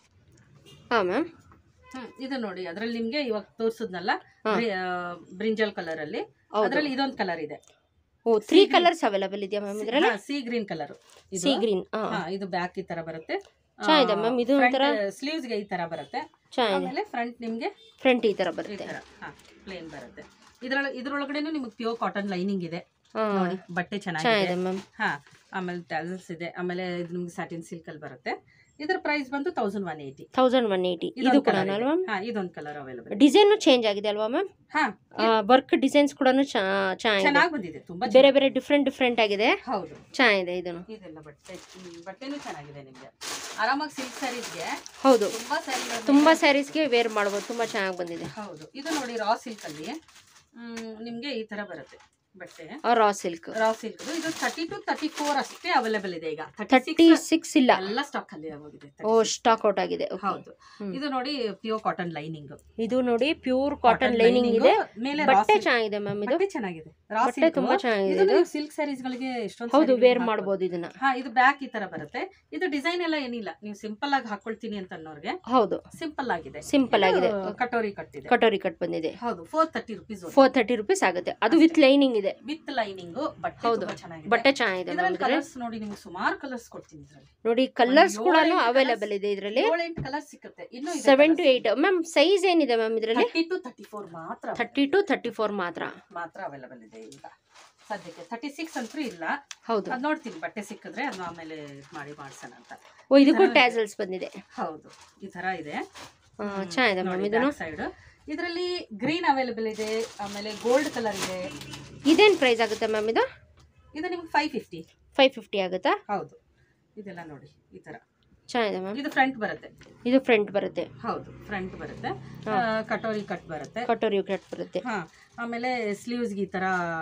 ಹಾ ಮ್ಯಾಮ್ ಹ್ಮ್ ಇದು ನೋಡಿ ಅದ್ರಲ್ಲಿ ನಿಮ್ಗೆ ಇವಾಗ ತೋರ್ಸದ್ನಲ್ಲ ಹಾ. ಬ್ರಿಂಜಲ್ ಕಲರ್ ಅಲ್ಲಿ ಹೌದು ಅದ್ರಲ್ಲಿ ಇದೊಂದು ಕಲರ್ ಇದೆ ಓ ತ್ರೀ ಕಲರ್ಸ್ ಅವೈಲೇಬಲ್ ಇದೆಯಾ ಮ್ಯಾಮ್ ಇದರಲ್ಲಿ sea green colour sea green ಹಾ ಹಾ ಇದು ಬ್ಯಾಕ್ ಈ ತರ ಬರುತ್ತೆ ಚೆನ್ನಾಗಿದೆ ma'am. ಇದು ಒಂಥರ- ಸ್ಲೀವ್ಸ್ ಗೆ ಈ ತರ ಬರುತ್ತೆ ಚೆನ್ನಾಗಿದೆ ಆಮೇಲೆ ಫ್ರಂಟ್ ನಿಮ್ಗೆ ಫ್ರಂಟ್ ಈ ತರ ಈ ಬರುತ್ತೆ ತರ ಹಾ ಪ್ಲೇನ್ ಬರುತ್ತೆ ಇದ್ರೊಳ ಇದ್ರೊಳಗಡೆನು ನಿಮಗೆ ಪ್ಯೂರ್ ಕಾಟನ್ ಲೈನಿಂಗ್ ಇದೆ ಹಾ ನೋಡಿ ಬಟ್ಟೆ ಚೆನ್ನಾಗಿದೆ ಚೆನ್ನಾಗಿದೆ ಮ್ಯಾಮ್ ಹಾ ಆಮೇಲೆ ಟ್ಯಾಸಲ್ಸ್ ಇದೆ ಆಮೇಲೆ ಇದು ನಿಮ್ಗೆ ಸ್ಯಾಟಿನ್ ಸಿಲ್ಕ್ ಅಲ್ಲಿ ಬರುತ್ತೆ ಇದ್ರ ಪ್ರೈಸ್ ಬಂದು thousand one eighty thousand one eighty ಇದು ಕೂಡ ಅಲ್ವಾ ಮ್ಯಾಮ್ ಹಾ ಇದೊಂದು ಕಲರ್ ಅವೈಲೇಬಲ್ ಡಿಸೈನ್ ಚೇಂಜ್ ಆಗಿದೆ ಅಲ್ವಾ ಮ್ಯಾಮ್ ಹಾ ವರ್ಕ್ ಡಿಸೈನ್ಸ್ ಕೂಡ ಚೆನ್ನಾಗಿದೆ ಚೆನ್ನಾಗಿ ಬಂದಿದೆ ತುಂಬಾ ಬೇರೆ ಬೇರೆ ಡಿಫ್ರೆಂಟ್ ಡಿಫ್ರೆಂಟ್ ಆಗಿದೆ ಚೆನ್ನಾಗ್- ಹೌದು ಚೆನ್ನಾಗಿದೆ ಇದನ್ನು ಇದೆಲ್ಲ ಬಟ್ಟೆ ಹ್ಮ್, ಬಟ್ಟೆನೂ ಚೆನ್ನಾಗಿದೆ ನಿಮ್ಗೆ ಆರಾಮಾಗಿ ಸಿಲ್ಕ್ ಸ್ಯಾರೀಸ್ಗೆ ಹೌದು ತುಂಬಾ ಸ್ಯಾರಿ ತುಂಬಾ ಸ್ಯಾರೀಸ್ಗೆ ವೇರ್ ಮಾಡ್ಬೋದು ತುಂಬಾ ಚೆನ್ನಾಗಿ ಬಂದಿದೆ ಹೌದು ಇದು ನೋಡಿ ರಾ ಸಿಲ್ಕ್ ಅಲ್ಲಿ ಮ್, ನಿಮ್ಗೆ ಈ ತರ ಬರುತ್ತೆ ಬಟ್ಟೆ ರಾ ಸಿಲ್ಕ್ ರಾ ಸಿಲ್ಕ್ ಇದು ತರ್ಟಿ ಟು ತರ್ಟಿ ಫೋರ್ ಅಷ್ಟೇ ಅವೈಲೇಬಲ್ ಇದೆ ಈಗ ತರ್ಟಿ ತರ್ಟಿ ಸಿಕ್ಸ್ ಇಲ್ಲ ಎಲ್ಲ ಸ್ಟಾಕ್ ಅಲ್ಲಿ ಆಗೋಗಿದೆ ಓ ಸ್ಟಾಕ್ ಔಟ್ ಆಗಿದೆ okay. ಹೌದು ಹ್ಮ್. ಇದು ನೋಡಿ ಪ್ಯೂರ್ ಕಾಟನ್ ಲೈನಿಂಗ್ ಇದು ನೋಡಿ ಪ್ಯೂರ್ ಕಾಟನ್ ಲೈನಿಂಗ್ ಇದೆ ಮೇಲೆ ರಾ ಬಟ್ಟೆ silk. ಚೆನ್ನಾಗಿದೆ ಮ್ಯಾಮ್ ಇದು ಬಟ್ಟೆ ಚೆನ್ನಾಗಿದೆ ರಾ ಬಟ್ಟೆ ಸಿಲ್ಕ್ ತುಂಬಾ ಚೆನ್ನಾಗಿದೆ ಇದು ಸಿಲ್ಕ್ ಸ್ಯಾರೀಸ್ ಗಳಿಗೆ ಎಷ್ಟೊಂದು ಹೌದು saree ವೇರ್ ಹಾಕ್ಬೋದು. ಮಾಡ್ಬೋದು ಇದನ್ನ ಹಾ ಇದು ಬ್ಯಾಕ್ ಈ ತರ ಬರುತ್ತೆ ಇದು ಡಿಸೈನ್ ಎಲ್ಲ ಏನಿಲ್ಲ ನೀವು ಸಿಂಪಲ್ ಆಗಿ ಹಾಕೊಳ್ತೀನಿ ಅಂತ ಅನ್ನೋರ್ಗೆ ಹೌದು ಸಿಂಪಲ್ ಆಗಿದೆ ಸಿಂಪಲ್ ಆಗಿದೆ ಇದು ಕಟೋರಿ ಕಟ್ಟಿದೆ ಕಟೋರಿ ಕಟ್ ಬಂದಿದೆ ಹೌದು four thirty rupees four thirty rupees ಆಗುತ್ತೆ ಅದು ವಿತ್ ಲೈನಿಂಗ್ ಇದೆ ವಿತ್ ಲೈನಿಂಗ್ ಬಟ್ಟೆ ಹೌದು. ತುಂಬಾ ಚೆನ್ನಾಗಿದೆ ಬಟ್ಟೆ ಚೆನ್ನಾಗಿದೆ ಮ್ಯಾಮ್ ಇದ್ರಲ್ಲಿ ಇದ್ರಲ್ಲಿ ಕಲರ್ಸ್ ನೋಡಿ ನಿಮ್ಗೆ ಸುಮಾರು ಕಲರ್ಸ್ ಕೊಡ್ತೀನಿ ಇದ್ರಲ್ಲಿ ನೋಡಿ ಕಲರ್ಸ್ ಒಂದು ಕೂಡ ಏಳೆಂಟು ಅವೈಲೇಬಲ್ colours- ಇದೆ ಇದರಲ್ಲಿ ಏಳೆಂಟು ಕಲರ್ಸ್ ಸಿಗುತ್ತೆ ಇನ್ನು seven to eight ma'am size ಏನಿದೆ ಮ್ಯಾಮ್ ಇದರಲ್ಲಿ ತರ್ಟಿ ಟು ತರ್ಟಿ ಫೋರ್ ಮಾತ್ರ ಥರ್ಟಿ ಟು ಥರ್ಟಿ ಫೋರ್ ಮಾತ್ರ ಮಾತ್ರ ಅವೈಲೇಬಲ್ ಇದೆ ಈಗ ಸದ್ಯಕ್ಕೆ ತರ್ಟಿ ಸಿಕ್ಸ್ ಅಂತೂ ಇಲ್ಲ ಹೌದು ಅದ್ ನೋಡ್ತೀನಿ ಬಟ್ಟೆ ಸಿಕ್ಕಿದ್ರೆ ಅದನ್ನ ಆಮೇಲೆ ಇದ್ ಮಾಡಿ ಮಾಡ್ಸೋಣ ಅಂತ ಓ ಇದಕ್ಕೂ ಈ ತರ ಇದೆ. ಟ್ಯಾಸಲ್ಸ್ ಬಂದಿದೆ ಹೌದು ಈ ತರ ಇದೆ ಆ, ಚೆನ್ನಾಗಿದೆ ಮ್ಯಾಮ್ ಇದನ್ನು ಸೈಡ್ ಇದರಲ್ಲಿ ಗ್ರೀನ್ ಅವೈಲೇಬಲ್ ಇದೆ ಆಮೇಲೆ ಗೋಲ್ಡ್ ಕಲರ್ ಇದೆ ಇದೇನು ಪ್ರೈಸ್ ಆಗುತ್ತೆ ಮ್ಯಾಮ್ ಇದು ಇದು ನಿಮ್ಗೆ ಫೈವ್ ಫಿಫ್ಟಿ ಫೈವ್ ಫಿಫ್ಟಿ ಆಗುತ್ತಾ ಹೌದು ಇದೆಲ್ಲ ನೋಡಿ ಈ ತರ ಚೆನ್ನಾಗಿದೆ ಮ್ಯಾಮ್ ಇದು ಫ್ರಂಟ್ ಬರುತ್ತೆ ಇದು ಫ್ರಂಟ್ ಬರುತ್ತೆ ಹೌದು ಫ್ರಂಟ್ ಬರುತ್ತೆ ಹಾ. ಆ, ಕಟೋರಿ ಕಟ್ ಬರುತ್ತೆ ಕಟೋರಿ ಕಟ್ ಬರುತ್ತೆ ಹಾ ಆಮೇಲೆ ಸ್ಲೀವ್ಸ್ಗೆ ಈ ತರ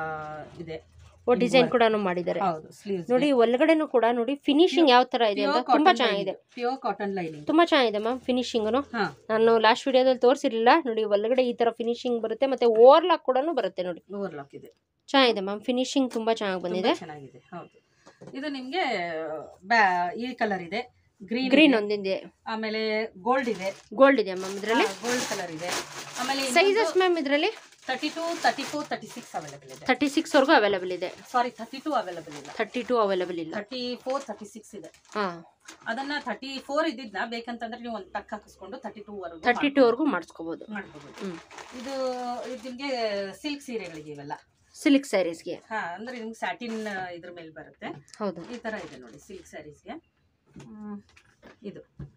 ಇದೆ ಓ ಡಿಸೈನ್ ಕೂಡ ಮಾಡಿದ್ದಾರೆ ಹೌದು ಸ್ಲೀವ್ಸ್ ನೋಡಿ ಒಳಗಡೆನೂ ಕೂಡ ನೋಡಿ ಫಿನಿಶಿಂಗ್ ಯಾವ ತರ ಇದೆ ಅಂತ ತುಂಬಾ ಚೆನ್ನಾಗಿದೆ ಪ್ಯೂರ್ ಕಾಟನ್ ಲೈನಿಂಗ್ ತುಂಬಾ ಚೆನ್ನಾಗಿದೆ ಮ್ಯಾಮ್ ಫಿನಿಶಿಂಗು ಹಾ ನಾನು ಲಾಸ್ಟ್ ವಿಡಿಯೋದಲ್ಲಿ ತೋರಿಸಿರ್ಲಿಲ್ಲ ನೋಡಿ ಒಳಗಡೆ ಈ ತರ ಫಿನಿಶಿಂಗ್ ಬರುತ್ತೆ ಮತ್ತೆ ಓವರ್ಲಾಕ್ ಕೂಡ ಬರುತ್ತೆ ನೋಡಿ ಓವರ್ಲಾಕ್ ಇದೆ ಚೆನ್ನಾಗಿದೆ ಮ್ಯಾಮ್ ಫಿನಿಶಿಂಗ್ ತುಂಬಾ ಚೆನ್ನಾಗಿ ಬಂದಿದೆ ತುಂಬಾ ಚೆನ್ನಾಗಿದೆ ಹೌದು ಇದು ನಿಮ್ಗೆ ಬ್ಯಾ ಈ ಕಲರ್ ಇದೆ ಗ್ರೀನ್ ಗ್ರೀನ್ ಒಂದಿದೆ ಆಮೇಲೆ ಗೋಲ್ಡ್ ಇದೆ ಗೋಲ್ಡ್ ಇದೆ ಮ್ಯಾಮ್ ಇದರಲ್ಲಿ ಗೋಲ್ಡ್ ಕಲರ್ ಇದೆ ಆಮೇಲೆ ಸೈಜಸ್ ಮ್ಯಾಮ್ ಇದರಲ್ಲಿ thirty two thirty four thirty six available ಇದೆ ತರ್ಟಿ ಸಿಕ್ಸ್ ವರ್ಗೂ ಅವೈಲೇಬಲ್ ಇದೆ ಸಾರಿ ತರ್ಟಿ ಟು ಅವೈಲೇಬಲ್ ಇಲ್ಲ ತರ್ಟಿ ಟು ಅವೈಲೇಬಲ್ ಇಲ್ಲ ತರ್ಟಿ ಫೋರ್ ತರ್ಟಿ ಸಿಕ್ಸ್ ಇದೆ ಹಾ ಅದನ್ನ ತರ್ಟಿ ಫೋರ್ ಇದ್ದಿದ್ನ ಬೇಕಂತಂದ್ರೆ ನೀವು ಒಂದು ಟಕ್ ಹಾಕಿಸ್ಕೊಂಡು ತರ್ಟಿ ಟೂ ವರೆಗೂ ತರ್ಟಿ ಟು ವರ್ಗೂ ಮಾಡಿಸ್ಕೋಬಹುದು ಮಾಡ್ಕೋಬಹುದು ಹ್ಮ್ ಇದು ಇದು ನಿಮ್ಗೆ ಸಿಲ್ಕ್ ಸೀರೆಗಳಿಗೆ ಇವೆಲ್ಲ ಸಿಲ್ಕ್ ಸ್ಯಾರೀಸ್ಗೆ ಹಾ ಅಂದ್ರೆ ನಿಮ್ಗೆ ಸ್ಯಾಟಿನ್ ಇದ್ರ ಮೇಲೆ ಬರುತ್ತೆ ಹೌದು ಈ ತರ ಇದೆ ನೋಡಿ ಸಿಲ್ಕ್ ಸ್ಯಾರೀಸ್ಗೆ ಇದು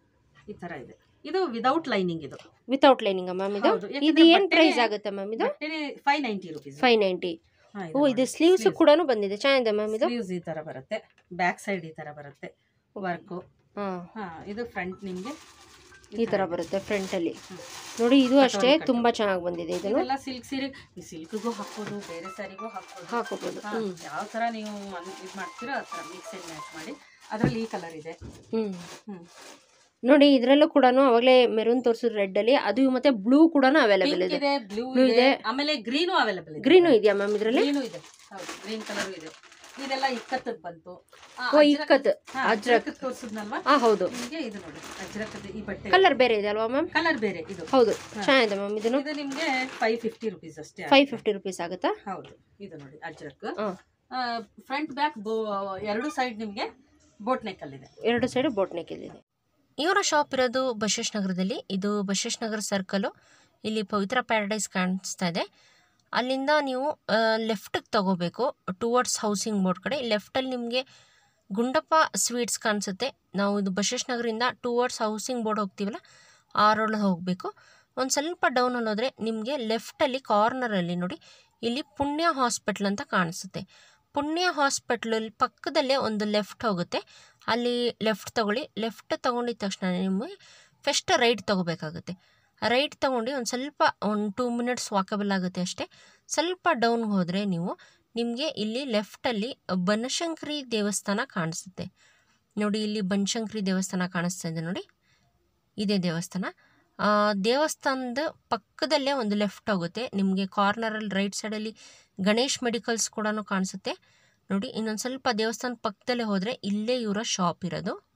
ಈ ತರ ಇದೆ ಇದು ವಿದೌಟ್ ಲೈನಿಂಗ್ ಇದು ವಿತೌಟ್ ಲೈನಿಂಗ್ ಮ್ಯಾಮ್ ಇದು ಹೌದು, ಇದು ಯಾಕಂದ್ರೆ ಏನ್ ಪ್ರೈಸ್ ಬಟ್ಟೆನೇ- ಆಗುತ್ತೆ ಮ್ಯಾಮ್ ಇದು five ninety rupees five ninety ಓ ಇದು ಸ್ಲೀವ್ಸ್ ಕೂಡ ಬಂದಿದೆ ಚೆನ್ನಾಗಿದೆ ಮ್ಯಾಮ್ ಇದು ಸ್ಲೀವ್ಸ್ ಈ ತರ ಬರುತ್ತೆ ಬ್ಯಾಕ್ ಸೈಡ್ ಈ ತರ ಬರುತ್ತೆ ವರ್ಕು ಹಾ ಹಾ ಇದು ಫ್ರಂಟ್ ನಿಮ್ಗೆ ಈ ತರ ಬರುತ್ತೆ ಫ್ರಂಟ್ ಅಲ್ಲಿ ಹ್ಮ್. ನೋಡಿ ಇದು ಅಷ್ಟೇ ಕಟ್ಟೋದು. ತುಂಬಾ ಚೆನ್ನಾಗಿ ಬಂದಿದೆ ಇದನ್ನು ಇದೆಲ್ಲ ಸಿಲ್ಕ್ ಸೀರೆ ಈ ಸಿಲ್ಕ್ಗೂ ಹಾಕೋದು ಬೇರೆ ಸ್ಯಾರಿಗೂ ಹಾಕೋದು ಹಾಕೋಬಹುದು ಹಾ, ಹ್ಮ್ ಯಾವ ತರ ನೀವು ಇದು ಮಾಡ್ತೀರೋ ಆ ತರ ಮಿಕ್ಸ್ ಅಂಡ್ ಮ್ಯಾಚ್ ಮಾಡಿ ಅದ್ರಲ್ಲಿ ಈ ಕಲರ್ ಇದೆ ಹ್ಮ್ ಹ್ಮ್ ನೋಡಿ ಇದರಲ್ಲೂ ಕೂಡ ಅವಾಗಲೇ ಮೆರೂನ್ ತೋರಿಸಿದ ರೆಡ್ ಅಲ್ಲಿ ಅದು ಮತ್ತೆ ಬ್ಲೂ ಕೂಡ ಅವೈಲೇಬಲ್ ಪಿಂಕ್ ಇದೆ ಇದೆ ಬ್ಲೂ Blue ಇದೆ ಇದೆ. ಆಮೇಲೆ ಗ್ರೀನು ಅವೈಲೇಬಲ್ ಇದೆ ಗ್ರೀನು ಇದೆಯಾ ಮ್ಯಾಮ್ ಇದರಲ್ಲಿ ಗ್ರೀನು ಇದೆ ಹೌದು ಗ್ರೀನ್ ಕಲರ್ ಇದೆ ಇದೆಲ್ಲ ಇಕ್ಕತ್ತದ್ ಬಂತು ಆ, ಓ ಅಜ್ರಕ್- ಇಕ್ಕತ್ ಹಾ, ಅಜ್ರಕ್. ಅಜ್ರಕ್ ತೋರ್ಸಿದ್ನಲ್ವಾ ಆ ಹೌದು ನಿಮ್ಗೆ ಇದು ನೋಡಿ ಅಜ್ರಕದ ಈ ಬಟ್ಟೆ ಕಲರ್ ಬೇರೆ ಇದೆ ಅಲ್ವಾ ಮ್ಯಾಮ್ ಕಲರ್ ಬೇರೆ ಇದು ಹೌದು ಹಾ. ಚೆನ್ನಾಗಿದೆ ಮ್ಯಾಮ್ ಇದನ್ನು ಇದು ನಿಮ್ಗೆ ಫೈವ್ ಫಿಫ್ಟಿ ರುಪೀಸ್ ಅಷ್ಟೇ ಫೈವ್ ಫಿಫ್ಟಿ ರುಪೀಸ್ ಆಗುತ್ತಾ ಹೌದು ಇದು ನೋಡಿ ಅಜ್ರಕ್ ಹಾ. ಫ್ರಂಟ್ ಬ್ಯಾಕ್ ಎರಡು ಸೈಡ್ ನಿಮ್ಗೆ ಬೋಟ್ ನೆಕ್ ಅಲ್ಲಿ ಇದೆ ಎರಡು ಸೈಡ್ ಬೋಟ್ ನೆಕ್ ಇದೆ ಇವರ ಶಾಪ್ ಇರೋದು ಬಸವೇಶ್ ನಗರದಲ್ಲಿ ಇದು ಬಸವೇಶ್ ನಗರ ಸರ್ಕಲು ಇಲ್ಲಿ ಪವಿತ್ರ ಪ್ಯಾರಡೈಸ್ ಕಾಣಿಸ್ತಾ ಇದೆ ಅಲ್ಲಿಂದ ನೀವು ಲೆಫ್ಟಿಗೆ ತಗೋಬೇಕು ಟುವರ್ಡ್ಸ್ ಹೌಸಿಂಗ್ ಬೋರ್ಡ್ ಕಡೆ ಲೆಫ್ಟಲ್ಲಿ ನಿಮಗೆ ಗುಂಡಪ್ಪ ಸ್ವೀಟ್ಸ್ ಕಾಣಿಸುತ್ತೆ ನಾವು ಇದು ಬಸವೇಶ್ ನಗರಿಂದ ಟುವರ್ಡ್ಸ್ ಹೌಸಿಂಗ್ ಬೋರ್ಡ್ ಹೋಗ್ತೀವಲ್ಲ ಆ ರೋಡಲ್ಲಿ ಹೋಗಬೇಕು ಒಂದು ಸ್ವಲ್ಪ ಡೌನಲ್ಲಿ ಹೋದರೆ ನಿಮಗೆ ಲೆಫ್ಟಲ್ಲಿ ಕಾರ್ನರಲ್ಲಿ ನೋಡಿ ಇಲ್ಲಿ ಪುಣ್ಯ ಹಾಸ್ಪಿಟ್ಲ್ ಅಂತ ಕಾಣಿಸುತ್ತೆ ಪುಣ್ಯ ಹಾಸ್ಪಿಟ್ಲಲ್ಲಿ ಪಕ್ಕದಲ್ಲೇ ಒಂದು ಲೆಫ್ಟ್ ಹೋಗುತ್ತೆ ಅಲ್ಲಿ ಲೆಫ್ಟ್ ತಗೊಳ್ಳಿ ಲೆಫ್ಟ್ ತೊಗೊಂಡಿದ ತಕ್ಷಣ ನಿಮಗೆ ಫಸ್ಟ್ ರೈಟ್ ತೊಗೋಬೇಕಾಗುತ್ತೆ ರೈಟ್ ತೊಗೊಂಡು ಒಂದು ಸ್ವಲ್ಪ ಒಂದು ಟೂ ಮಿನಿಟ್ಸ್ ವಾಕಬಲ್ ಆಗುತ್ತೆ ಅಷ್ಟೇ ಸ್ವಲ್ಪ ಡೌನ್ಗೆ ಹೋದರೆ ನೀವು ನಿಮಗೆ ಇಲ್ಲಿ ಲೆಫ್ಟಲ್ಲಿ ಬನಶಂಕರಿ ದೇವಸ್ಥಾನ ಕಾಣಿಸುತ್ತೆ ನೋಡಿ ಇಲ್ಲಿ ಬನಶಂಕರಿ ದೇವಸ್ಥಾನ ಕಾಣಿಸ್ತಾ ಇದೆ ನೋಡಿ ಇದೇ ದೇವಸ್ಥಾನ ಆ, ದೇವಸ್ಥಾನದ ಪಕ್ಕದಲ್ಲೇ ಒಂದು ಲೆಫ್ಟ್ ಹೋಗುತ್ತೆ ನಿಮಗೆ ಕಾರ್ನರಲ್ಲಿ ರೈಟ್ ಸೈಡಲ್ಲಿ ಗಣೇಶ್ ಮೆಡಿಕಲ್ಸ್ ಕೂಡ ಕಾಣಿಸುತ್ತೆ ನೋಡಿ ಇನ್ನೊಂದು ಸ್ವಲ್ಪ ದೇವಸ್ಥಾನ ಪಕ್ಕದಲ್ಲೇ ಹೋದರೆ ಇಲ್ಲೇ ಇವರ ಶಾಪ್ ಇರೋದು